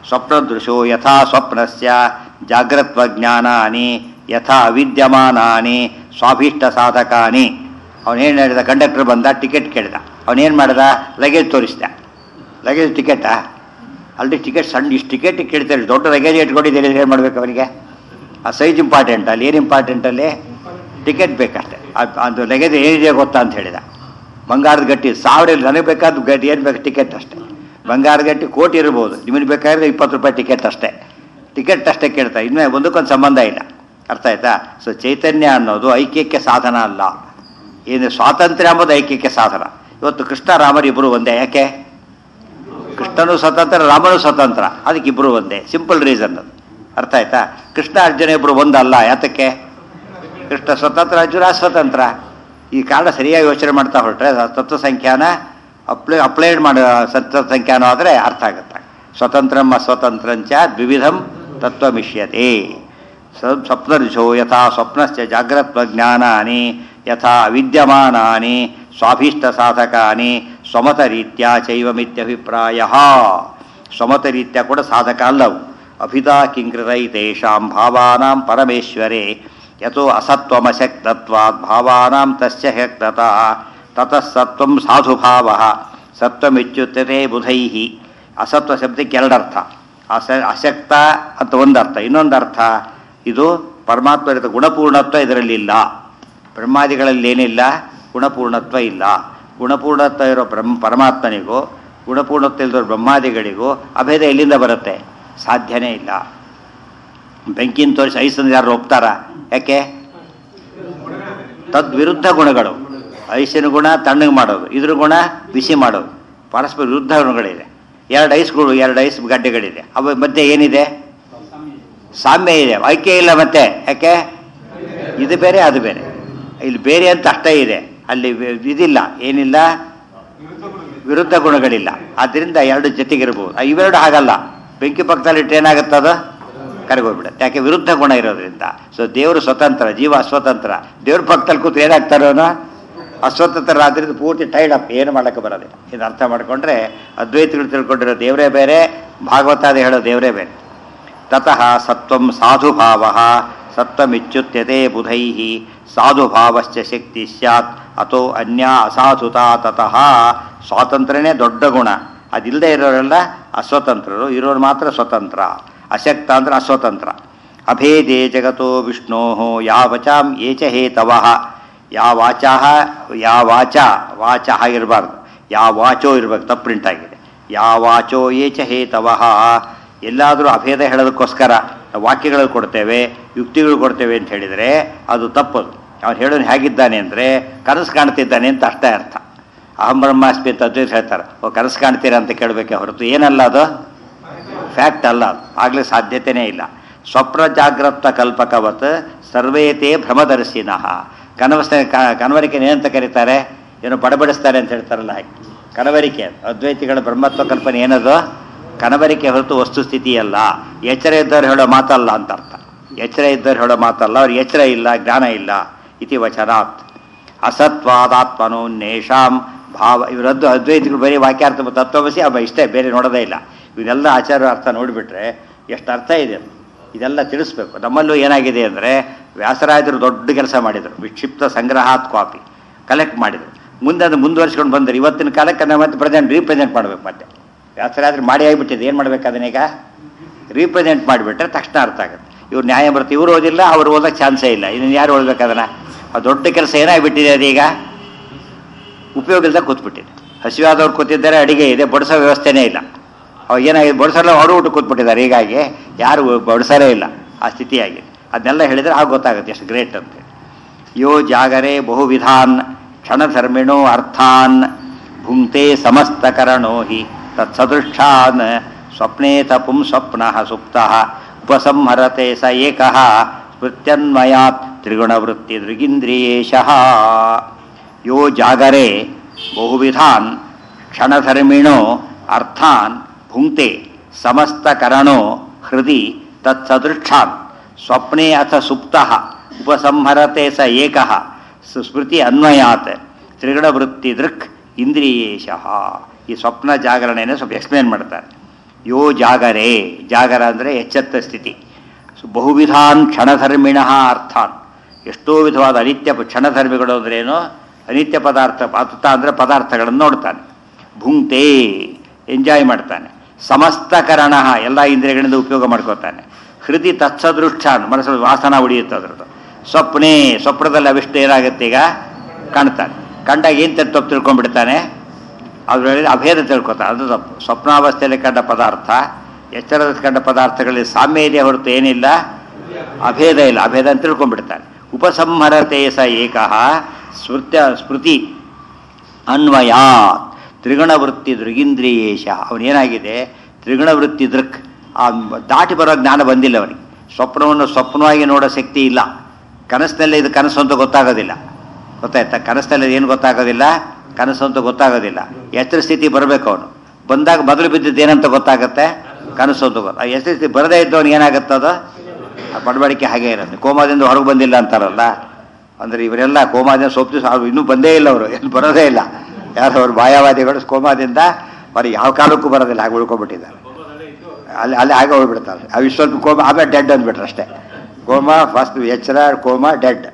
ಸ್ವಪ್ನದೃಶೋ ಯಥಾ ಸ್ವಪ್ನಸ್ಯ ಜಾಗ್ರತ್ವಜ್ಞಾನಾನಿ ಯಥಾ ಅವಿದ್ಯಮಾನಾನಿ ಸ್ವಾಭೀಷ್ಟ ಸಾಧಕಾನಿ ಅವನೇನು ಹೇಳಿದ ಕಂಡಕ್ಟರ್ ಬಂದ ಟಿಕೆಟ್ ಕೇಳಿದ ಅವನೇನು ಮಾಡಿದ ಲಗೇಜ್ ತೋರಿಸ್ದ ಲಗೇಜ್ ಟಿಕೆಟಾ ಅಲ್ಲಿ ಟಿಕೆಟ್ ಸಣ್ಣ ಇಷ್ಟು ಟಿಕೆಟ್ ಕೇಳ್ತಾರೆ ದೊಡ್ಡ ಲಗೇಜ್ ಇಟ್ಕೊಂಡಿದ್ದೀರಿ ಏನು ಮಾಡ್ಬೇಕು ಅವನಿಗೆ ಆ ಸೈಜ್ ಇಂಪಾರ್ಟೆಂಟ್ ಅಲ್ಲಿ ಏನು ಇಂಪಾರ್ಟೆಂಟ್ ಅಲ್ಲಿ ಟಿಕೆಟ್ ಬೇಕಷ್ಟೆ ಅದು ಅದು ಲಗೇಜ್ ಏನಿದೆ ಗೊತ್ತಾ ಅಂತ ಹೇಳಿದ ಬಂಗಾರದ ಗಟ್ಟಿ ಸಾವಿರ ಇಲ್ಲ ನನಗೆ ಬೇಕಾದ ಗಟ್ಟಿ ಏನು ಬೇಕು ಟಿಕೆಟ್ ಅಷ್ಟೇ ಬಂಗಾರದ ಗಟ್ಟಿ ಕೋಟಿ ಇರ್ಬೋದು ನಿಮಗೆ ಬೇಕಾದ್ರೆ ಇಪ್ಪತ್ತು ರೂಪಾಯಿ ಟಿಕೆಟ್ ಅಷ್ಟೇ ಟಿಕೆಟ್ ಅಷ್ಟೇ ಕೇಳ್ತಾ ಇನ್ನೂ ಒಂದಕ್ಕೊಂದು ಸಂಬಂಧ ಇಲ್ಲ ಅರ್ಥ ಆಯ್ತಾ ಸೊ ಚೈತನ್ಯ ಅನ್ನೋದು ಐಕ್ಯಕ್ಕೆ ಸಾಧನ ಅಲ್ಲ ಏನು ಸ್ವಾತಂತ್ರ್ಯ ಎಂಬುದು ಐಕ್ಯಕ್ಕೆ ಸಾಧನ ಇವತ್ತು ಕೃಷ್ಣ ರಾಮರು ಇಬ್ಬರು ಒಂದೇ ಯಾಕೆ ಕೃಷ್ಣನು ಸ್ವತಂತ್ರ ರಾಮನು ಸ್ವತಂತ್ರ ಅದಕ್ಕೆ ಇಬ್ಬರು ಒಂದೇ ಸಿಂಪಲ್ ರೀಸನ್ ಅದು ಅರ್ಥ ಆಯ್ತಾ ಕೃಷ್ಣ ಅರ್ಜುನ ಇಬ್ಬರು ಒಂದಲ್ಲ ಯಾತಕ್ಕೆ ಕೃಷ್ಣ ಸ್ವತಂತ್ರ ಅರ್ಜುನ ಸ್ವತಂತ್ರ ಈ ಕಾರಣ ಸರಿಯಾಗಿ ಯೋಚನೆ ಮಾಡ್ತಾ ಹೊರಟ್ರೆ ತತ್ವ ಸಂಖ್ಯಾನ ಅಪ್ಲೈ ಅಪ್ಲೈಡ್ ಮಾಡೋ ಸತ್ವ ಸಂಖ್ಯಾನ ಆದರೆ ಅರ್ಥ ಆಗುತ್ತೆ ಸ್ವತಂತ್ರಂ ಅಸ್ವತಂತ್ರಂಚ ದ್ವಿವಿಧಂ ತತ್ವಮಿಷ್ಯತೆ ಸ- ಸ್ವಪ್ನರ್ಷೋ ಯಥಾ ಸ್ವಪ್ನಸ್ಯ ಜಾಗ್ರತ್ವಜ್ಞಾನಾನಿ ಯಥಾ ವಿದ್ಯಮಾನಾನಿ ಸ್ವಾಭೀಷ್ಟ ಸಾಧಕಾನಿ ಸ್ವಮತರೀತ್ಯ ಚೈವಮಿತ್ಯಭಿಪ್ರಾಯ ಸ್ವಮತರೀತ್ಯ ಕೂಡ ಸಾಧಕ ಅಲ್ಲವು ಅಭಿಧಾ ಕಿಂಕೃತೈತೇಷಾಂ ಭಾವಾನಾಂ ಪರಮೇಶ್ವರೇ ಯಥೋ ಅಸತ್ವಮಶಕ್ತತ್ವಾತ್ ಭಾವಾನಾಂ ತಸ್ಯ ಹಕ್ತತ ತತಃ ಸತ್ವಂ ಸಾಧುಭಾವ ಸತ್ವಮಿತ್ಯುತ್ಯತೆ ಬುಧೈಃ ಅಸತ್ವ ಶಬ್ದಕ್ಕೆ ಎರಡರ್ಥ ಅಸ ಅಶಕ್ತ ಅಂತ ಒಂದರ್ಥ ಇನ್ನೊಂದರ್ಥ ಇದು ಪರಮಾತ್ಮರಿತ ಗುಣಪೂರ್ಣತ್ವ ಇದರಲ್ಲಿಲ್ಲ ಬ್ರಹ್ಮಾದಿಗಳಲ್ಲಿ ಏನಿಲ್ಲ ಗುಣಪೂರ್ಣತ್ವ ಇಲ್ಲ ಗುಣಪೂರ್ಣತ್ವ ಇರೋ ಬ್ರಹ್ಮ ಪರಮಾತ್ಮನಿಗೂ ಗುಣಪೂರ್ಣತ್ವ ಇಲ್ಲದ ಬ್ರಹ್ಮಾದಿಗಳಿಗೂ ಅಭೇದ ಎಲ್ಲಿಂದ ಬರುತ್ತೆ ಸಾಧ್ಯನೇ ಇಲ್ಲ ಬೆಂಕಿನ ತೋರಿಸಿ ಐಸಂದ್ರೆ ಯಾರು ಒಪ್ತಾರ ಯಾಕೆ ತದ್ವಿರುದ್ಧ ಗುಣಗಳು ಐಸಿನ ಗುಣ ತಣ್ಣಗೆ ಮಾಡೋದು ಇದ್ರ ಗುಣ ಬಿಸಿ ಮಾಡೋದು ಪರಸ್ಪರ ವಿರುದ್ಧ ಗುಣಗಳಿದೆ ಎರಡು ಐಸ್ಗಳು ಎರಡು ಐಸ್ ಗಡ್ಡೆಗಳಿದೆ ಅವ ಮಧ್ಯೆ ಏನಿದೆ ಸಾಮ್ಯ ಇದೆ ಐಕ್ಯ ಇಲ್ಲ ಮತ್ತೆ ಯಾಕೆ ಇದು ಬೇರೆ ಅದು ಬೇರೆ ಇಲ್ಲಿ ಬೇರೆ ಅಂತ ಅಷ್ಟೇ ಇದೆ ಅಲ್ಲಿ ವಿ- ಇದಿಲ್ಲ ಏನಿಲ್ಲ ವಿರುದ್ಧ ಗುಣಗಳಿಲ್ಲ ಆದ್ದರಿಂದ ಎರಡು ಜೊತೆಗಿರ್ಬೋದು ಆ ಇವೆರಡು ಹಾಗಲ್ಲ ಬೆಂಕಿ ಪಕ್ಕದಲ್ಲಿ ಏನಾಗುತ್ತದ ಕರಗೋಗ್ಬಿಡುತ್ತೆ ಯಾಕೆ ವಿರುದ್ಧ ಗುಣ ಇರೋದ್ರಿಂದ ಸೊ ದೇವರು ಸ್ವತಂತ್ರ ಜೀವ ಅಸ್ವತಂತ್ರ ದೇವ್ರ ಪಕ್ಕದಲ್ಲಿ ಕೂತು ಏನಾಗ್ತಾರೋ ಅಸ್ವತಂತ್ರ ಆದ್ರಿಂದ ಪೂರ್ತಿ ಟೈಡ್ ಅಪ್ ಏನು ಮಾಡೋಕ್ಕೆ ಬರೋದಿಲ್ಲ ಇದು ಅರ್ಥ ಮಾಡ್ಕೊಂಡ್ರೆ ಅದ್ವೈತಗಳು ತಿಳ್ಕೊಂಡಿರೋ ದೇವರೇ ಬೇರೆ ಭಾಗವತಾದ ಹೇಳೋ ದೇವರೇ ಬೇರೆ ತತಃ ಸತ್ವಂ ಸಾಧುಭಾವ ಸತ್ವಮಿಚ್ಯುತ್ಯತೆ ಬುಧೈ ಸಾಧುಭಾವಶ್ಚ ಶಕ್ತಿ ಸ್ಯಾತ್ ಅಥೋ ಅನ್ಯ ಅಸಾಧುತಾ ತತಃ ಸ್ವಾತಂತ್ರ್ಯನೇ ದೊಡ್ಡ ಗುಣ ಅದಿಲ್ಲದೆ ಇರೋರೆಲ್ಲ ಅಸ್ವತಂತ್ರರು ಇರೋರು ಮಾತ್ರ ಸ್ವತಂತ್ರ ಅಶಕ್ತ ಅಂದ್ರೆ ಅಸ್ವತಂತ್ರ ಅಭೇದೇ ಜಗತೋ ವಿಷ್ಣೋ ಯಾವಚಾಂ ಏಚ ಹೇತವಃ ಯಾ ವಾಚ ಯಾ ವಾಚ ವಾಚ ಇರಬಾರ್ದು ಯಾ ವಾಚೋ ಇರ್ಬೇಕು ತಪ್ಪು ಪ್ರಿಂಟ್ ಆಗಿದೆ ಯಾ ವಾಚೋ ಏಚ ಹೇತವಃ ಎಲ್ಲಾದರೂ ಅಭೇದ ಹೇಳೋದಕ್ಕೋಸ್ಕರ ವಾಕ್ಯಗಳು ಕೊಡ್ತೇವೆ ಯುಕ್ತಿಗಳು ಕೊಡ್ತೇವೆ ಅಂತ ಹೇಳಿದರೆ ಅದು ತಪ್ಪದು ಅವನು ಹೇಳೋನು ಹೇಗಿದ್ದಾನೆ ಅಂದರೆ ಕನಸು ಕಾಣ್ತಿದ್ದಾನೆ ಅಂತ ಅಷ್ಟೇ ಅರ್ಥ ಅಹಂ ಬ್ರಹ್ಮಾಸ್ಮಿ ಅಂತ ಅದ್ವೈತ ಹೇಳ್ತಾರೆ ಓ ಕನಸು ಕಾಣ್ತೀರಾ ಅಂತ ಕೇಳಬೇಕೆ ಹೊರತು ಏನಲ್ಲ ಅದು ಫ್ಯಾಕ್ಟ್ ಅಲ್ಲ ಅದು ಆಗ್ಲಿಕ್ಕೆ ಸಾಧ್ಯತೆಯೇ ಇಲ್ಲ ಸ್ವಪ್ನ ಜಾಗ್ರತ ಕಲ್ಪಕವತ್ ಸರ್ವೇತೇ ಭ್ರಮದರ್ಶಿನಃ ಕನವಸ ಕನವರಿಕೆ ಏನಂತ ಕರೀತಾರೆ ಏನೋ ಬಡಬಡಿಸ್ತಾರೆ ಅಂತ ಹೇಳ್ತಾರಲ್ಲ ಹಾಗೆ ಕನವರಿಕೆ ಅದು. ಅದ್ವೈತಿಗಳ ಬ್ರಹ್ಮತ್ವ ಕಲ್ಪನೆ ಏನದು ಕನವರಿಕೆ ಹೊರತು ವಸ್ತುಸ್ಥಿತಿ ಅಲ್ಲ ಎಚ್ಚರ ಇದ್ದವ್ರು ಹೇಳೋ ಮಾತಲ್ಲ ಅಂತ ಅರ್ಥ ಎಚ್ಚರ ಇದ್ದವ್ರು ಹೇಳೋ ಮಾತಲ್ಲ ಅವ್ರಿಗೆ ಎಚ್ಚರ ಇಲ್ಲ ಜ್ಞಾನ ಇಲ್ಲ ಇತಿ ವಚನಾತ್ ಅಸತ್ವಾದಾತ್ಮನು ನೇಷಾಂ ಭಾವ ಇವರದ್ದು ಅದ್ವೈತಿಗಳು ಬರೀ ವಾಕ್ಯಾರ್ಥ ತತ್ವಮಸಿ ಅವ ಇಷ್ಟೇ ಬೇರೆ ನೋಡೋದೇ ಇಲ್ಲ ಇವನ್ನೆಲ್ಲ ಆಚಾರ ಅರ್ಥ ನೋಡಿಬಿಟ್ರೆ ಎಷ್ಟು ಅರ್ಥ ಇದೆ ಅದು. ಇದೆಲ್ಲ ತಿಳಿಸ್ಬೇಕು ನಮ್ಮಲ್ಲೂ ಏನಾಗಿದೆ ಅಂದರೆ ವ್ಯಾಸರಾಜರು ದೊಡ್ಡ ಕೆಲಸ ಮಾಡಿದರು ವಿಕ್ಷಿಪ್ತ ಸಂಗ್ರಹಾತ್ ಕಾಪಿ ಕಲೆಕ್ಟ್ ಮಾಡಿದರು ಮುಂದೆ ಅದು ಮುಂದುವರ್ಸ್ಕೊಂಡು ಬಂದರು ಇವತ್ತಿನ ಕಾಲಕ್ಕೆ ನಾವು ಮತ್ತೆ ಪ್ರೆಸೆಂಟ್ ರೀಪ್ರೆಸೆಂಟ್ ಮಾಡಬೇಕು ಮತ್ತೆ ವ್ಯಾಸರಾಜರು ಮಾಡಿ ಆಗಿಬಿಟ್ಟಿದೆ ಏನು ಮಾಡ್ಬೇಕು ಅದನ್ನೀಗ ರೀಪ್ರೆಸೆಂಟ್ ಮಾಡಿಬಿಟ್ರೆ ತಕ್ಷಣ ಅರ್ಥ ಆಗುತ್ತೆ ಇವ್ರು ನ್ಯಾಯ ಬರುತ್ತೆ ಇವರು ಓದಿಲ್ಲ ಅವ್ರು ಓದೋಕ್ಕೆ ಚಾನ್ಸೇ ಇಲ್ಲ ಇನ್ನು ಯಾರು ಓದ್ಬೇಕು ಅದನ್ನು ಆ ದೊಡ್ಡ ಕೆಲಸ ಏನಾಗಿಬಿಟ್ಟಿದೆ ಅದೀಗ ಉಪಯೋಗ ಇಲ್ಲದೆ ಕೂತ್ಬಿಟ್ಟಿದೆ ಹಸಿವಾದವ್ರು ಕೂತಿದ್ದಾರೆ ಅಡಿಗೆ ಇದೆ ಬಡಿಸೋ ವ್ಯವಸ್ಥೆನೇ ಇಲ್ಲ ಅವಾಗ ಏನಾಗಿದೆ ಬಡಿಸಲ್ಲ ಅವರು ಊಟ ಕೂತ್ಬಿಟ್ಟಿದ್ದಾರೆ ಹೀಗಾಗಿ ಯಾರು ಬಡಿಸಲೇ ಇಲ್ಲ ಆ ಸ್ಥಿತಿಯಾಗಿದೆ ಅದನ್ನೆಲ್ಲ ಹೇಳಿದರೆ ಆಗ ಗೊತ್ತಾಗುತ್ತೆ ಎಷ್ಟು ಗ್ರೇಟ್ ಅಂತೇಳಿ ಯೋ ಜಾಗರೆ ಬಹುವಿಧಾನ್ ಕ್ಷಣಧರ್ಮಿಣೋ ಅರ್ಥಾನ್ ಭುಂಕ್ತೆ ಸಮಸ್ತಕರಣೋ ಹಿ ತತ್ಸದೃಕ್ಷಾನ್ ಸ್ವಪ್ನೇ ತಪುಂ ಸ್ವಪ್ನಃ ಸುಪ್ತಃ ಉಪಸಂಹರತೆ ಸ ಏಕಃ ಸ್ಮೃತ್ಯನ್ಮಯಾತ್ ತ್ರಿಗುಣವೃತ್ತಿ ದೃಗಿಂದ್ರಿಯೇಶಃ ಯೋ ಜಾಗರೆ ಬಹುವಿಧಾನ್ ಕ್ಷಣಧರ್ಮಿಣೋ ಅರ್ಥಾನ್ ಭುಂಕ್ತೆ ಸಮಸ್ತಕರಣೋ ಹೃದಿ ತತ್ಸದೃಕ್ಷಾನ್ ಸ್ವಪ್ನೆ ಅಥ ಸುಪ್ತಃ ಉಪಸಂಹರತೆ ಸ ಏಕಃ ಸ್ಮೃತಿ ಅನ್ವಯಾತ್ ತ್ರಿಗುಣವೃತ್ತಿ ದೃಕ್ ಇಂದ್ರಿಯೇಶಃ ಈ ಸ್ವಪ್ನ ಜಾಗರಣೆಯನ್ನು ಸ್ವಲ್ಪ ಎಕ್ಸ್ಪ್ಲೇನ್ ಮಾಡ್ತಾರೆ ಯೋ ಜಾಗರೇ ಜಾಗರ ಅಂದರೆ ಎಚ್ಚೆತ್ತ ಸ್ಥಿತಿ ಸೊ ಬಹುವಿಧಾನ್ ಕ್ಷಣಧರ್ಮಿಣ ಅರ್ಥಾನ್ ಎಷ್ಟೋ ವಿಧವಾದ ಅನಿತ್ಯ ಪ- ಕ್ಷಣಧರ್ಮಿಗಳು ಅಂದ್ರೇನು ಅನಿತ್ಯ ಪದಾರ್ಥ ಅರ್ಥ ಅಂದರೆ ಪದಾರ್ಥಗಳನ್ನು ನೋಡ್ತಾನೆ ಭುಂಕ್ತೆ ಎಂಜಾಯ್ ಮಾಡ್ತಾನೆ ಸಮಸ್ತಕರಣ ಎಲ್ಲ ಇಂದ್ರಿಯಗಳಿಂದ ಉಪಯೋಗ ಮಾಡ್ಕೋತಾನೆ ಹೃದಯ ತತ್ಸದೃಷ್ಟಾನ್ ಮನಸ್ಸಲ್ಲಿ ವಾಸನ ಉಳಿಯುತ್ತೆ ಅದರದ್ದು ಸ್ವಪ್ನೇ ಸ್ವಪ್ನದಲ್ಲಿ ಅವಿಷ್ಟು ಏನಾಗುತ್ತೆ ಈಗ ಕಾಣ್ತಾನೆ ಕಂಡಾಗ ಏನು ತಪ್ಪು ತಿಳ್ಕೊಂಡ್ಬಿಡ್ತಾನೆ ಅದರಲ್ಲಿ ಅಭೇದ ತಿಳ್ಕೊತಾನೆ ಅದು ತಪ್ಪು ಸ್ವಪ್ನಾವಸ್ಥೆಯಲ್ಲಿ ಕಂಡ ಪದಾರ್ಥ ಎಚ್ಚರದ ಕಂಡ ಪದಾರ್ಥಗಳಲ್ಲಿ ಸಾಮ್ಯ ಇದೆ ಹೊರತು ಏನಿಲ್ಲ ಅಭೇದ ಇಲ್ಲ ಅಭೇದ ಅಂತ ತಿಳ್ಕೊಂಡ್ಬಿಡ್ತಾನೆ ಉಪಸಂಹರತೆ ಸ ಏಕಃ ಸ್ಮೃತ್ಯ ಸ್ಮೃತಿ ಅನ್ವಯಾತ್ ತ್ರಿಗುಣವೃತ್ತಿ ದೃಗಿಂದ್ರಿಯೇಶ ಅವನೇನಾಗಿದೆ ತ್ರಿಗುಣವೃತ್ತಿ ದೃಕ್ ಆ ದಾಟಿ ಬರೋ ಜ್ಞಾನ ಬಂದಿಲ್ಲ ಅವನಿಗೆ ಸ್ವಪ್ನವನ್ನು ಸ್ವಪ್ನವಾಗಿ ನೋಡೋ ಶಕ್ತಿ ಇಲ್ಲ ಕನಸಿನಲ್ಲಿ ಇದು ಕನಸು ಅಂತ ಗೊತ್ತಾಗೋದಿಲ್ಲ ಗೊತ್ತಾಯ್ತಾ ಕನಸಿನಲ್ಲಿ ಏನು ಗೊತ್ತಾಗೋದಿಲ್ಲ ಕನಸು ಅಂತ ಗೊತ್ತಾಗೋದಿಲ್ಲ ಎಚ್ಚರ ಸ್ಥಿತಿ ಬರಬೇಕು ಅವನು ಬಂದಾಗ ಮೊದಲು ಬಿದ್ದಿದ್ದು ಏನಂತ ಗೊತ್ತಾಗುತ್ತೆ ಕನಸು ಅಂತ ಗೊತ್ತ ಆ ಎಚ್ಚರ ಸ್ಥಿತಿ ಬರದೇ ಇದ್ದವನಿಗೆ ಏನಾಗುತ್ತೆ ಅದು ಆ ಬಡಬಡಿಕೆ ಹಾಗೆ ಇರುತ್ತೆ ಕೋಮಾದಿಂದ ಹೊರಗೆ ಬಂದಿಲ್ಲ ಅಂತಾರಲ್ಲ ಅಂದರೆ ಇವರೆಲ್ಲ ಕೋಮಾದಿಂದ ಸೋಪ್ತಿ ಅವ್ರು ಇನ್ನೂ ಬಂದೇ ಇಲ್ಲ ಅವರು ಏನು ಬರೋದೇ ಇಲ್ಲ ಯಾರು ಅವ್ರು ಮಾಯಾವಾದಿಗಳು ಕೋಮಾದಿಂದ ಬರೀ ಯಾವ ಕಾಲಕ್ಕೂ ಬರೋದಿಲ್ಲ ಹಾಗೆ ಉಳ್ಕೊಂಡ್ಬಿಟ್ಟಿದ್ದಾರೆ ಅಲ್ಲಿ ಅಲ್ಲಿ ಹಾಗೆ ಹೋಗ್ಬಿಡ್ತಾರೆ ಅವು ಸ್ವಲ್ಪ ಕೋಮ ಆಮೇಲೆ ಡೆಡ್ ಅಂದ್ಬಿಟ್ರೆ ಅಷ್ಟೇ ಕೋಮ ಫಸ್ಟ್ ಎಚ್ಚರ ಕೋಮ ಡೆಡ್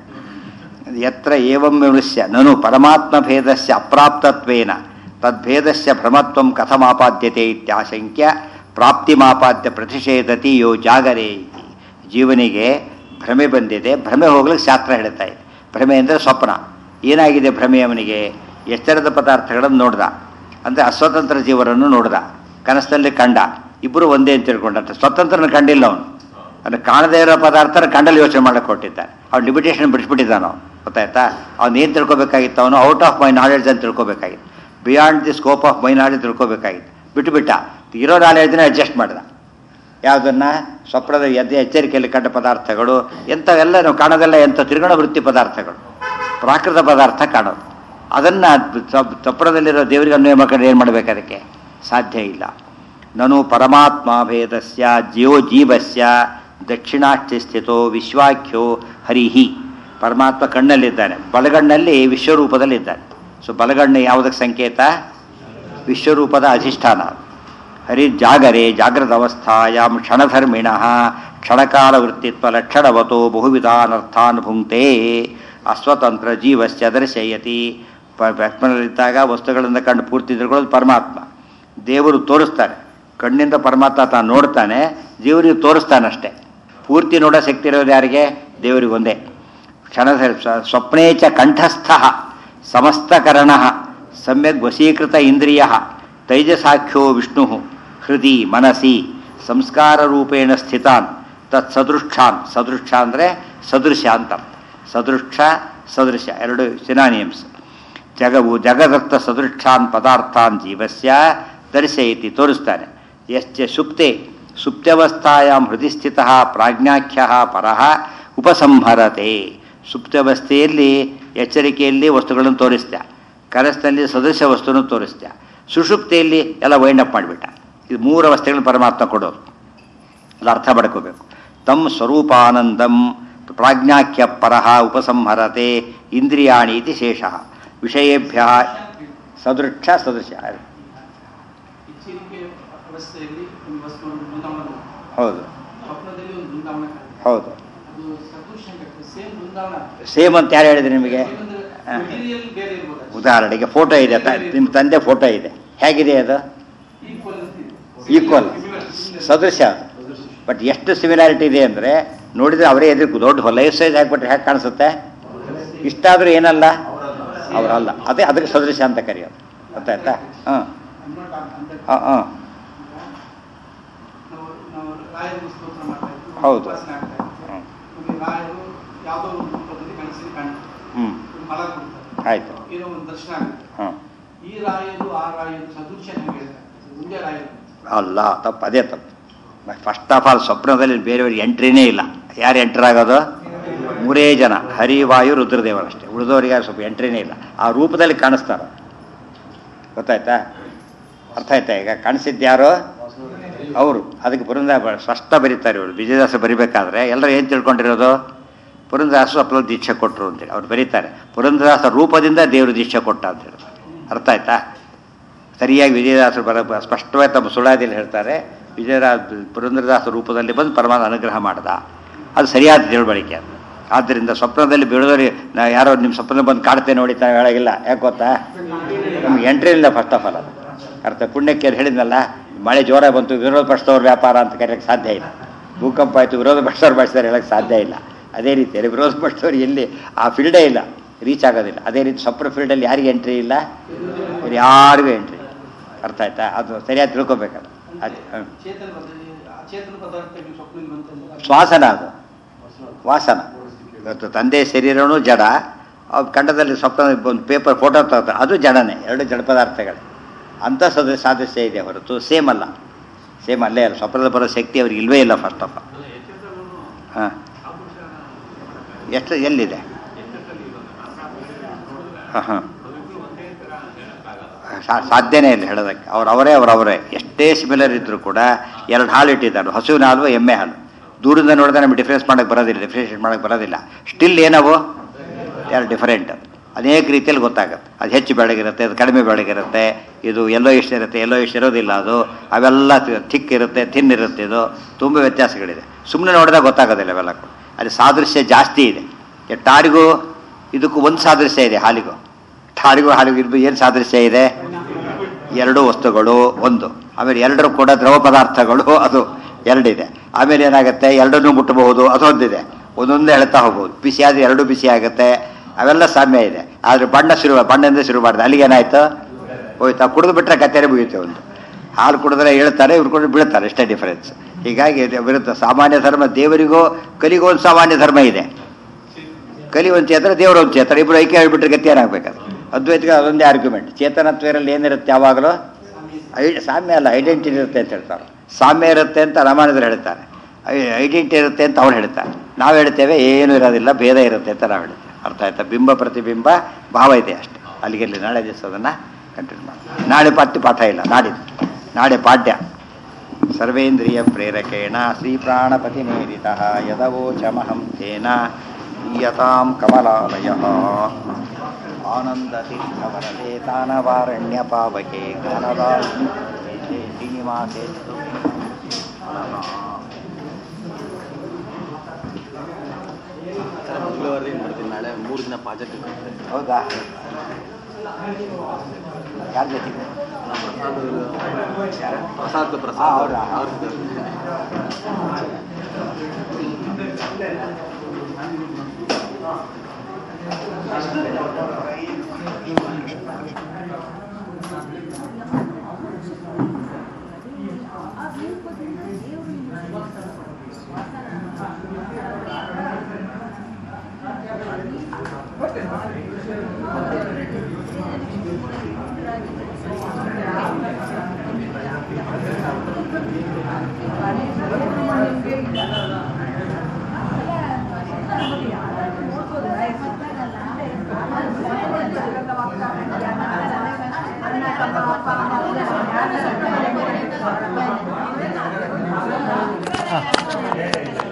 ಯತ್ರ ಏವಂ ಮನುಷ್ಯ ನನು ಪರಮಾತ್ಮ ಭೇದಸ್ಯ ಅಪ್ರಾಪ್ತತ್ವೇನ ತದ್ಭೇದಸ್ಯ ಭ್ರಮತ್ವಂ ಕಥಮಾಪಾದ್ಯತೆ ಇತ್ಯಾಶಂಕ್ಯ ಪ್ರಾಪ್ತಿಮಾಪಾದ್ಯ ಪ್ರತಿಷೇಧತಿ ಯೋ ಜಾಗರೇ ಇತಿ ಜೀವನಿಗೆ ಭ್ರಮೆ ಬಂದಿದೆ ಭ್ರಮೆ ಹೋಗ್ಲಿಕ್ಕೆ ಶಾಸ್ತ್ರ ಹೇಳ್ತಾ ಇದೆ ಭ್ರಮೆ ಅಂದರೆ ಸ್ವಪ್ನ ಏನಾಗಿದೆ ಭ್ರಮೆ ಅವನಿಗೆ ಎಚ್ಚರದ ಪದಾರ್ಥಗಳನ್ನು ನೋಡ್ದ ಅಂದರೆ ಅಸ್ವತಂತ್ರ ಜೀವನನ್ನು ನೋಡ್ದ ಕನಸಲ್ಲಿ ಕಂಡ ಇಬ್ಬರು ಒಂದೇ ಅಂತ ತಿಳ್ಕೊಂಡಂತೆ ಸ್ವತಂತ್ರನ ಕಂಡಿಲ್ಲ ಅವನು ಅಂದರೆ ಕಾಣದೇ ಇರೋ ಪದಾರ್ಥನ ಕಂಡಲ್ಲಿ ಯೋಚನೆ ಮಾಡಕ್ಕೆ ಕೊಟ್ಟಿದ್ದಾನೆ ಅವ್ನು ಲಿಮಿಟೇಷನ್ ಬಿಡಿಸ್ಬಿಟ್ಟಿದ್ದಾನ ಅವನು ಗೊತ್ತಾಯ್ತಾ ಅವ್ನು ಏನು ತಿಳ್ಕೊಬೇಕಾಗಿತ್ತು ಅವನು ಔಟ್ ಆಫ್ ಮೈ ನಾಲೆಡ್ಜ್ ಅಂತ ತಿಳ್ಕೊಬೇಕಾಗಿತ್ತು beyond the scope of my knowledge ತಿಳ್ಕೊಬೇಕಾಗಿತ್ತು ಬಿಟ್ಟುಬಿಟ್ಟ ಇರೋ ನಾಲೆಡ್ಜನ್ನ ಅಡ್ಜಸ್ಟ್ ಮಾಡಿದ ಯಾವುದನ್ನು ಸ್ವಪ್ನದ ಎದ್ದೆ ಎಚ್ಚರಿಕೆಯಲ್ಲಿ ಕಂಡ ಪದಾರ್ಥಗಳು ಎಂಥವೆಲ್ಲ ನಾವು ಕಾಣೋದೆಲ್ಲ ಎಂಥ ತಿರುಗಣ ವೃತ್ತಿ ಪದಾರ್ಥಗಳು ಪ್ರಾಕೃತ ಪದಾರ್ಥ ಕಾಣೋದು ಅದನ್ನು ಸ್ವಪ್ನದಲ್ಲಿರೋ ದೇವರಿಗೆ ಅನ್ವಯ ಮಾಡ್ಕೊಂಡು ಏನು ಮಾಡಬೇಕು ಅದಕ್ಕೆ ಸಾಧ್ಯ ಇಲ್ಲ ನನು ಪರಮಾತ್ಮ ಭೇದಸ್ಯ ಜಿಯೋ ಜೀವಸ್ಯ ದಕ್ಷಿಣಾಷ್ಟಿ ಸ್ಥಿತೋ ವಿಶ್ವಾಖ್ಯೋ ಹರಿಹಿ ಪರಮಾತ್ಮ ಕಣ್ಣಲ್ಲಿದ್ದಾನೆ ಬಲಗಣ್ಣಲ್ಲಿ ವಿಶ್ವರೂಪದಲ್ಲಿದ್ದಾನೆ ಸೊ ಬಲಗಣ್ಣು ಯಾವುದಕ್ಕೆ ಸಂಕೇತ ವಿಶ್ವರೂಪದ ಅಧಿಷ್ಠಾನ ಹರಿ ಜಾಗರೆ ಜಾಗೃತ ಅವಸ್ಥಾಯಾಂ ಕ್ಷಣಧರ್ಮಿಣ ಕ್ಷಣಕಾಲ ವೃತ್ತಿತ್ವ ಲಕ್ಷಣವತೋ ಬಹುವಿಧಾನರ್ಥಾನ್ ಭುಂಕ್ತೆ ಅಸ್ವತಂತ್ರ ಜೀವಸ್ಯ ದರ್ಶಯತಿ ಪದ್ಮನಲ್ಲಿದ್ದಾಗ ವಸ್ತುಗಳಿಂದ ಕಂಡು ಪೂರ್ತಿ ತಿಳ್ಕೊಳ್ಳೋದು ಪರಮಾತ್ಮ ದೇವರು ತೋರಿಸ್ತಾರೆ ಕಣ್ಣಿಂದ ಪರಮಾತ್ಮ ತಾನು ನೋಡ್ತಾನೆ ದೇವರಿಗೆ ತೋರಿಸ್ತಾನಷ್ಟೇ ಪೂರ್ತಿ ನೋಡೋ ಶಕ್ತಿ ಇರೋದು ಯಾರಿಗೆ ದೇವರಿಗೆ ಒಂದೇ ಕ್ಷಣ ಸ್ವಪ್ನೇ ಚ ಕಂಠಸ್ಥ ಸಮಸ್ತಕರಣ ಸಮ್ಯಕ್ ವಶೀಕೃತ ಇಂದ್ರಿಯ ತೈಜಸಾಖ್ಯೋ ವಿಷ್ಣು ಹೃದಿ ಮನಸಿ ಸಂಸ್ಕಾರ ರೂಪೇಣ ಸ್ಥಿತಾನ್ ತತ್ ಸದೃಕ್ಷಾನ್ ಸದೃಕ್ಷ ಅಂದರೆ ಸದೃಶ ಅಂತ ಸದೃಕ್ಷ ಸದೃಶ ಎರಡು ಸಿನಾನಿಯಮ್ಸ್ ಜಗವು ಜಗದತ್ತ ಸದೃಕ್ಷಾನ್ ಪದಾರ್ಥಾನ್ ಜೀವಸ್ಯ ದರ್ಶಯತಿ ತೋರಿಸ್ತಾನೆ ಯಶ್ಚ ಸುಪ್ತೆ ಸುಪ್ತ್ಯವಸ್ಥಾಯಾಂ ಹೃದಯ ಸ್ಥಿತ ಪ್ರಾಜ್ಞಾಖ್ಯ ಪರಃ ಉಪಸಂಹರತೆ ಸುಪ್ತಾವಸ್ಥೆಯಲ್ಲಿ ಎಚ್ಚರಿಕೆಯಲ್ಲಿ ವಸ್ತುಗಳನ್ನು ತೋರಿಸ್ತ ಕನಸಿನಲ್ಲಿ ಸದೃಶ ವಸ್ತುವನ್ನು ತೋರಿಸ್ತ ಸುಷುಪ್ತಿಯಲ್ಲಿ ಎಲ್ಲ ವೈಂಡ್ ಅಪ್ ಮಾಡಿಬಿಟ್ಟ ಇದು ಮೂರು ಅವಸ್ಥೆಗಳನ್ನು ಪರಮಾತ್ಮ ಕೊಡೋದು ಅದು ಅರ್ಥ ಮಾಡ್ಕೋಬೇಕು ತಮ್ಮ ಸ್ವರೂಪಾನಂದಂ ಪ್ರಾಜ್ಞಾಖ್ಯ ಪರಃ ಉಪಸಂಹರತೆ ಇಂದ್ರಿಯಾಣಿ ಇತಿ ಶೇಷ ವಿಷಯೇಭ್ಯ ಸದೃಕ್ಷ ಸದೃಶ ಎಚ್ಚರಿಕೆ ಅವಸ್ಥೆಯಲ್ಲಿ ಒಂದು ವಸ್ತುವನ್ನು ಬೃಂದಾವನ ನೋಡ್ತೀವಿ. ಹೌದು ಸ್ವಪ್ನದಲ್ಲಿ ಒಂದು ಬೃಂದಾವನ ಕಾಣುತ್ತೆ. ಹೌದು ಅದು ಸದೃಶ ಸೇಮ್ ಬೃಂದಾವನ ಸೇಮ್ ಅಂತ ಯಾರು ಹೇಳಿದ್ರು ನಿಮಗೆ ಹಾ. ಮೆಟೀರಿಯಲ್ ಬೇರೆ ಇರ್ಬೋದು ಅಷ್ಟೇ. ಉದಾಹರಣೆಗೆ ಫೋಟೋ ಇದೆ ತ- ನಿಮ್ಮ ತಂದೆ ಫೋಟೋ ಇದೆ ಹೇಗಿದೆ ಅದು Equal ಅಂತ ಇದೆ. Equal Similar, similar. ಸದೃಶ ಬಟ್ ಎಷ್ಟು ಸಿಮಿಲಾರಿಟಿ ಇದೆ ಅಂದರೆ ನೋಡಿದ್ರೆ ಅವರೇ ಎದುರು ದೊಡ್ಡ ಲೈಫ್ ಸೈಜ್ ಹಾಕ್ಬಿಟ್ರೆ ಹೇಗೆ ಕಾಣಿಸುತ್ತೆ ಇಷ್ಟಾದರೂ ಏನಲ್ಲ ಅವರಲ್ಲ ಅದೇ ಅದಕ್ಕೆ ಸದೃಶ ಅಂತ ಕರೆಯೋದು ಗೊತ್ತಾಯ್ತಾ ಹಾಂ I'm not on- on that. ಹಾಂ ಹಾಂ ನಾವು ನಾವು ರಾಯರು ಸ್ತೋತ್ರ ಮಾಡ್ತಾ ಇದ್ವಿ. ಹೌದು. ಉಪಾಸನೆ ಆಗ್ತಾ ಇತ್ತು. ಹ್ಮ್. ನಮಗೆ ರಾಯರು ಯಾವುದೋ ಒಂದು ರೂಪದಲ್ಲಿ ಕನಸಲ್ಲಿ ಕಾಣ್ತಾರೆ ಹ್ಞೂ ಒಂದು ಫಲ ಕೊಡ್ತಾರೆ ಆಯಿತು ಏನೋ ಒಂದು ದರ್ಶನ ಆಗುತ್ತೆ ಹಾಂ ಈ ರಾಯರು ಆ ರಾಯರು ಸದೃಶ ನಮಗೆ ಹೇಳ್ತಾರೆ ಒಂದೇ ರಾಯರು ಅಲ್ಲ ತಪ್ಪು ಅದೇ ತಪ್ಪು ಫಸ್ಟ್ ಆಫ್ ಆಲ್ ಸ್ವಪ್ನದಲ್ಲಿ ಬೇರೆಯವ್ರಿಗೆ ಎಂಟ್ರಿನೇ ಇಲ್ಲ ಯಾರು ಎಂಟ್ರ್ ಆಗೋದು ಮೂರೇ ಜನ ಹರಿವಾಯು ರುದ್ರದೇವರಷ್ಟೇ ಉಳಿದವರಿಗೆ ಸ್ವಲ್ಪ ಎಂಟ್ರಿನೇ ಇಲ್ಲ ಆ ರೂಪದಲ್ಲಿ ಕಾಣಿಸ್ತಾರೆ ಗೊತ್ತಾಯ್ತಾ ಅರ್ಥ ಆಯ್ತಾ ಈಗ ಕಾಣಿಸಿದ್ಯಾರು ಅವರು ಅದಕ್ಕೆ ಪುರಂದ ಸ್ಪಷ್ಟ ಬರೀತಾರೆ ಇವರು ವಿಜಯದಾಸ ಬರಿಬೇಕಾದ್ರೆ ಎಲ್ಲರೂ ಏನು ತಿಳ್ಕೊಂಡಿರೋದು ಪುರಂದದಾಸ ಸ್ವಪ್ನ ದೀಕ್ಷೆ ಕೊಟ್ಟರು ಅಂತೇಳಿ ಅವ್ರು ಬರೀತಾರೆ ಪುರಂದದಾಸ ರೂಪದಿಂದ ದೇವರು ದೀಕ್ಷೆ ಕೊಟ್ಟ ಅಂತ ಹೇಳ್ತಾರೆ ಅರ್ಥ ಆಯ್ತಾ ಸರಿಯಾಗಿ ವಿಜಯದಾಸರು ಬರ ಸ್ಪಷ್ಟವಾಗಿ ತಮ್ಮ ಸುಳಾದಿಯಲ್ಲಿ ಹೇಳ್ತಾರೆ ವಿಜಯರಾಜ ಪುರಂದ್ರದಾಸ ರೂಪದಲ್ಲಿ ಬಂದು ಪರಮಾತ್ಮ ಅನುಗ್ರಹ ಮಾಡ್ದ ಅದು ಸರಿಯಾದ ತಿಳುವಳಿಕೆ ಅದು ಆದ್ದರಿಂದ ಸ್ವಪ್ನದಲ್ಲಿ ಬೀಳೋರಿ ನಾ ಯಾರೋ ನಿಮ್ಮ ಸ್ವಪ್ನ ಬಂದು ಕಾಡ್ತೇನೆ ನೋಡಿ ತಾವು ಹೇಳಾಗಿಲ್ಲ ಯಾಕೆ ಗೊತ್ತಾ ನಮ್ಗೆ ಎಂಟ್ರಿ ಇಲ್ಲ ಫಸ್ಟ್ ಆಫ್ ಆಲ್ ಅದು ಅರ್ಥ ಪುಣ್ಯಕ್ಕೆ ಅದು ಹೇಳಿದ್ನಲ್ಲ ಮಳೆ ಜೋರಾಗಿ ಬಂತು ವಿರೋಧ ಪಡಿಸೋರು ವ್ಯಾಪಾರ ಅಂತ ಕರೆಯೋಕ್ಕೆ ಸಾಧ್ಯ ಇಲ್ಲ ಭೂಕಂಪ ಆಯಿತು ವಿರೋಧ ಪಡಿಸೋರು ಬಳಸಿದ್ರೆ ಹೇಳೋಕ್ಕೆ ಸಾಧ್ಯ ಇಲ್ಲ ಅದೇ ರೀತಿ ವಿರೋಧ ಪಡಿಸೋರು ಎಲ್ಲಿ ಆ ಫೀಲ್ಡೇ ಇಲ್ಲ ರೀಚ್ ಆಗೋದಿಲ್ಲ ಅದೇ ರೀತಿ ಸ್ವಪ್ನ ಫೀಲ್ಡಲ್ಲಿ ಯಾರಿಗೆ ಎಂಟ್ರಿ ಇಲ್ಲ ಇವ್ರು ಯಾರಿಗೂ ಎಂಟ್ರಿ ಇಲ್ಲ ಅರ್ಥ ಆಯ್ತಾ ಅದು ಸರಿಯಾಗಿ ತಿಳ್ಕೊಬೇಕದು ಅದು ಹ್ಮ್. ಚೇತನ ಪದಾರ್ಥ ಅಚೇತನ ಪದಾರ್ಥಗಳು ಸ್ವಪ್ನದಲ್ಲಿ ಬಂತಂದ್ರೆ ಶ್ವಾಸನ ಅದು ವಾಸನ ಇವತ್ತು ತಂದೆ ಶರೀರನೂ ಜಡ ಅವ್ ಕಂಡದಲ್ಲಿ ಸ್ವಪ್ನ ಒಂದು ಪೇಪರ್ ಫೋಟೋ ತಗೋತಾರೆ ಅದು ಜಡನೇ ಎರಡು ಜಡ ಪದಾರ್ಥಗಳೇ ಅಂಥ ಸದ ಸಾದೃಶ್ಯ ಇದೆ ಹೊರತು ಸೇಮ್ ಅಲ್ಲ ಸೇಮ್ ಅಲ್ಲೇ ಅಲ್ಲ ಸ್ವಪ್ನದ ಬರೋ ಶಕ್ತಿ ಅವ್ರಿಗೆ ಇಲ್ವೇ ಇಲ್ಲ ಫಸ್ಟ್ ಆಫ್ ಆಲ್ ಹಾಂ ಎಷ್ಟು ಎಲ್ಲಿದೆ ಹಾಂ ಹಾಂ ಸಾ- ಸಾಧ್ಯನೇ ಇಲ್ಲ ಹೇಳೋದಕ್ಕೆ ಅವ್ರು ಅವರೇ ಅವರವರೇ ಎಷ್ಟೇ ಸಿಮಿಲರ್ ಇದ್ದರೂ ಕೂಡ ಎರಡು ಹಾಲು ಇಟ್ಟಿದ್ದಾರೆ ಹಸುವಿನ ಹಾಲು ಎಮ್ಮೆ ಹಾಲು ದೂರದಿಂದ ನೋಡಿದ್ರೆ ನಮಗೆ ಡಿಫ್ರೆನ್ಸ್ ಮಾಡೋಕ್ಕೆ ಬರೋದಿಲ್ಲ ಡಿಫ್ರೆನ್ಷಿಯೇಟ್ ಮಾಡೋಕ್ಕೆ ಬರೋದಿಲ್ಲ ಸ್ಟಿಲ್ ಏನವು ಎರಡು ಡಿಫರೆಂಟ್ ಅನೇಕ ರೀತಿಯಲ್ಲಿ ಗೊತ್ತಾಗುತ್ತೆ ಅದು ಹೆಚ್ಚು ಬೆಳಗಿರುತ್ತೆ ಅದು ಕಡಿಮೆ ಬೆಳಗಿರುತ್ತೆ ಇದು ಎಲ್ಲೋ ಇಷ್ಟ ಇರುತ್ತೆ ಎಲ್ಲೋ ಇಷ್ಟ ಇರೋದಿಲ್ಲ ಅದು ಅವೆಲ್ಲ ಥಿಕ್ ಇರುತ್ತೆ ಥಿನ್ ಇರುತ್ತೆ ಇದು ತುಂಬ ವ್ಯತ್ಯಾಸಗಳಿದೆ ಸುಮ್ಮನೆ ನೋಡಿದಾಗ ಗೊತ್ತಾಗೋದಿಲ್ಲ ಅವೆಲ್ಲ ಕೂಡ. ಅಲ್ಲಿ ಸಾದೃಶ್ಯ ಜಾಸ್ತಿ ಇದೆ ಈ ಟಾರಿಗೂ ಇದಕ್ಕೂ ಒಂದು ಸಾದೃಶ್ಯ ಇದೆ ಹಾಲಿಗೂ ಟಾರಿಗೂ ಹಾಲಿಗೂ ಇದು ಏನು ಸಾದೃಶ್ಯ ಇದೆ ಎರಡು ವಸ್ತುಗಳು ಒಂದು ಆಮೇಲೆ ಎರಡರೂ ಕೂಡ ದ್ರವ ಪದಾರ್ಥಗಳು ಅದು ಎರಡಿದೆ ಆಮೇಲೆ ಏನಾಗುತ್ತೆ ಎರಡನ್ನೂ ಮುಟ್ಟಬಹುದು ಅದೊಂದಿದೆ ಒಂದೊಂದೇ ಹೇಳ್ತಾ ಹೋಗ್ಬೋದು ಬಿಸಿ ಆದರೆ ಎರಡು ಬಿಸಿ ಆಗುತ್ತೆ ಅವೆಲ್ಲ ಸಾಮ್ಯ ಇದೆ ಆದರೆ ಬಣ್ಣ ಶುರು ಬಣ್ಣದಿಂದ ಶುರು ಮಾಡಿದೆ ಅಲ್ಲಿಗೆ ಏನಾಯ್ತು ಹೋಯ್ತು ಕುಡಿದು ಬಿಟ್ಟರೆ ಕತ್ತೇನೆ ಮುಗಿಯುತ್ತೆ ಒಂದು ಹಾಲು ಕುಡಿದ್ರೆ ಹೇಳ್ತಾರೆ ಇವ್ರು ಕುಡಿದು ಬೀಳ್ತಾರೆ ಅಷ್ಟೇ ಡಿಫರೆನ್ಸ್ ಹೀಗಾಗಿ ಇದು ವಿರುದ್ಧ ಸಾಮಾನ್ಯ ಧರ್ಮ ದೇವರಿಗೂ ಕಲಿಗೂ ಒಂದು ಸಾಮಾನ್ಯ ಧರ್ಮ ಇದೆ ಕಲಿ ಒಂದು ಚೇತನ ದೇವರು ಒಂದು ಚೇತನ ಇಬ್ಬರು ಐಕ್ಯ ಹೇಳ್ಬಿಟ್ರೆ ಗತಿ ಏನಾಗಬೇಕದು ಅದ್ವೈತಿಗೆ ಅದೊಂದೇ ಆರ್ಗ್ಯುಮೆಂಟ್ ಚೇತನತ್ವರಲ್ಲಿ ಏನಿರುತ್ತೆ ಯಾವಾಗಲೂ ಐ ಸಾಮ್ಯ ಅಲ್ಲ ಐಡೆಂಟಿಟಿ ಇರುತ್ತೆ ಅಂತ ಹೇಳ್ತಾರೆ ಸಾಮ್ಯ ಇರುತ್ತೆ ಅಂತ ರಾಮಾನುಜರು ಹೇಳ್ತಾರೆ ಐಡೆಂಟಿಟಿ ಇರುತ್ತೆ ಅಂತ ಅವ್ರು ಹೇಳ್ತಾರೆ ನಾವು ಹೇಳ್ತೇವೆ ಏನೂ ಇರೋದಿಲ್ಲ ಭೇದ ಇರುತ್ತೆ ಅಂತ ನಾವು ಹೇಳ್ತೇವೆ ಅರ್ಥ ಆಯ್ತಾ ಬಿಂಬ ಪ್ರತಿಬಿಂಬ ಭಾವ ಇದೆ ಅಷ್ಟೇ ಅಲ್ಲಿಗೆ ಇಲ್ಲಿ ನಾಳೆ ದಿವಸ ಅದನ್ನು ಕಂಟಿನ್ಯೂ ಮಾಡಿ ನಾಳೆ ಪತ್ತು ಪಾಠ ಇಲ್ಲ ನಾಡಿದ್ದು ನಾಳೆ ಪಾಠ್ಯ ಸರ್ವೇಂದ್ರಿಯ ಪ್ರೇರಕೇಣ ಶ್ರೀ ಪ್ರಾಣಪತಿ ನೇರಿತ ಯದವೋಚಮಹಂ ತೇನ ಯತಾಂ ಕಮಲಾಲಯ ಆನಂದತೀರ್ಥವರದೆ ತಾನವಾರಣ್ಯ ಪಾವಕೆ ಜ್ಞಾನದಾಯಿ ಶ್ರೀನಿವಾಸೇಸ್ತು ಮಂಗಳವಾರದಿಂದ ಮಾಡ್ತೀನಿ ನಾಳೆ ಮೂರು ದಿನ ಪಾಜಕ ಹೌದಾ ಯಾರ ಜೊತೆಗೆ ಪ್ರಸಾದ್ ಹಾ, ಪ್ರಸಾದ್ ಹೌದಾ? ಅವ್ರ ಜೊತೆ. ಹಾ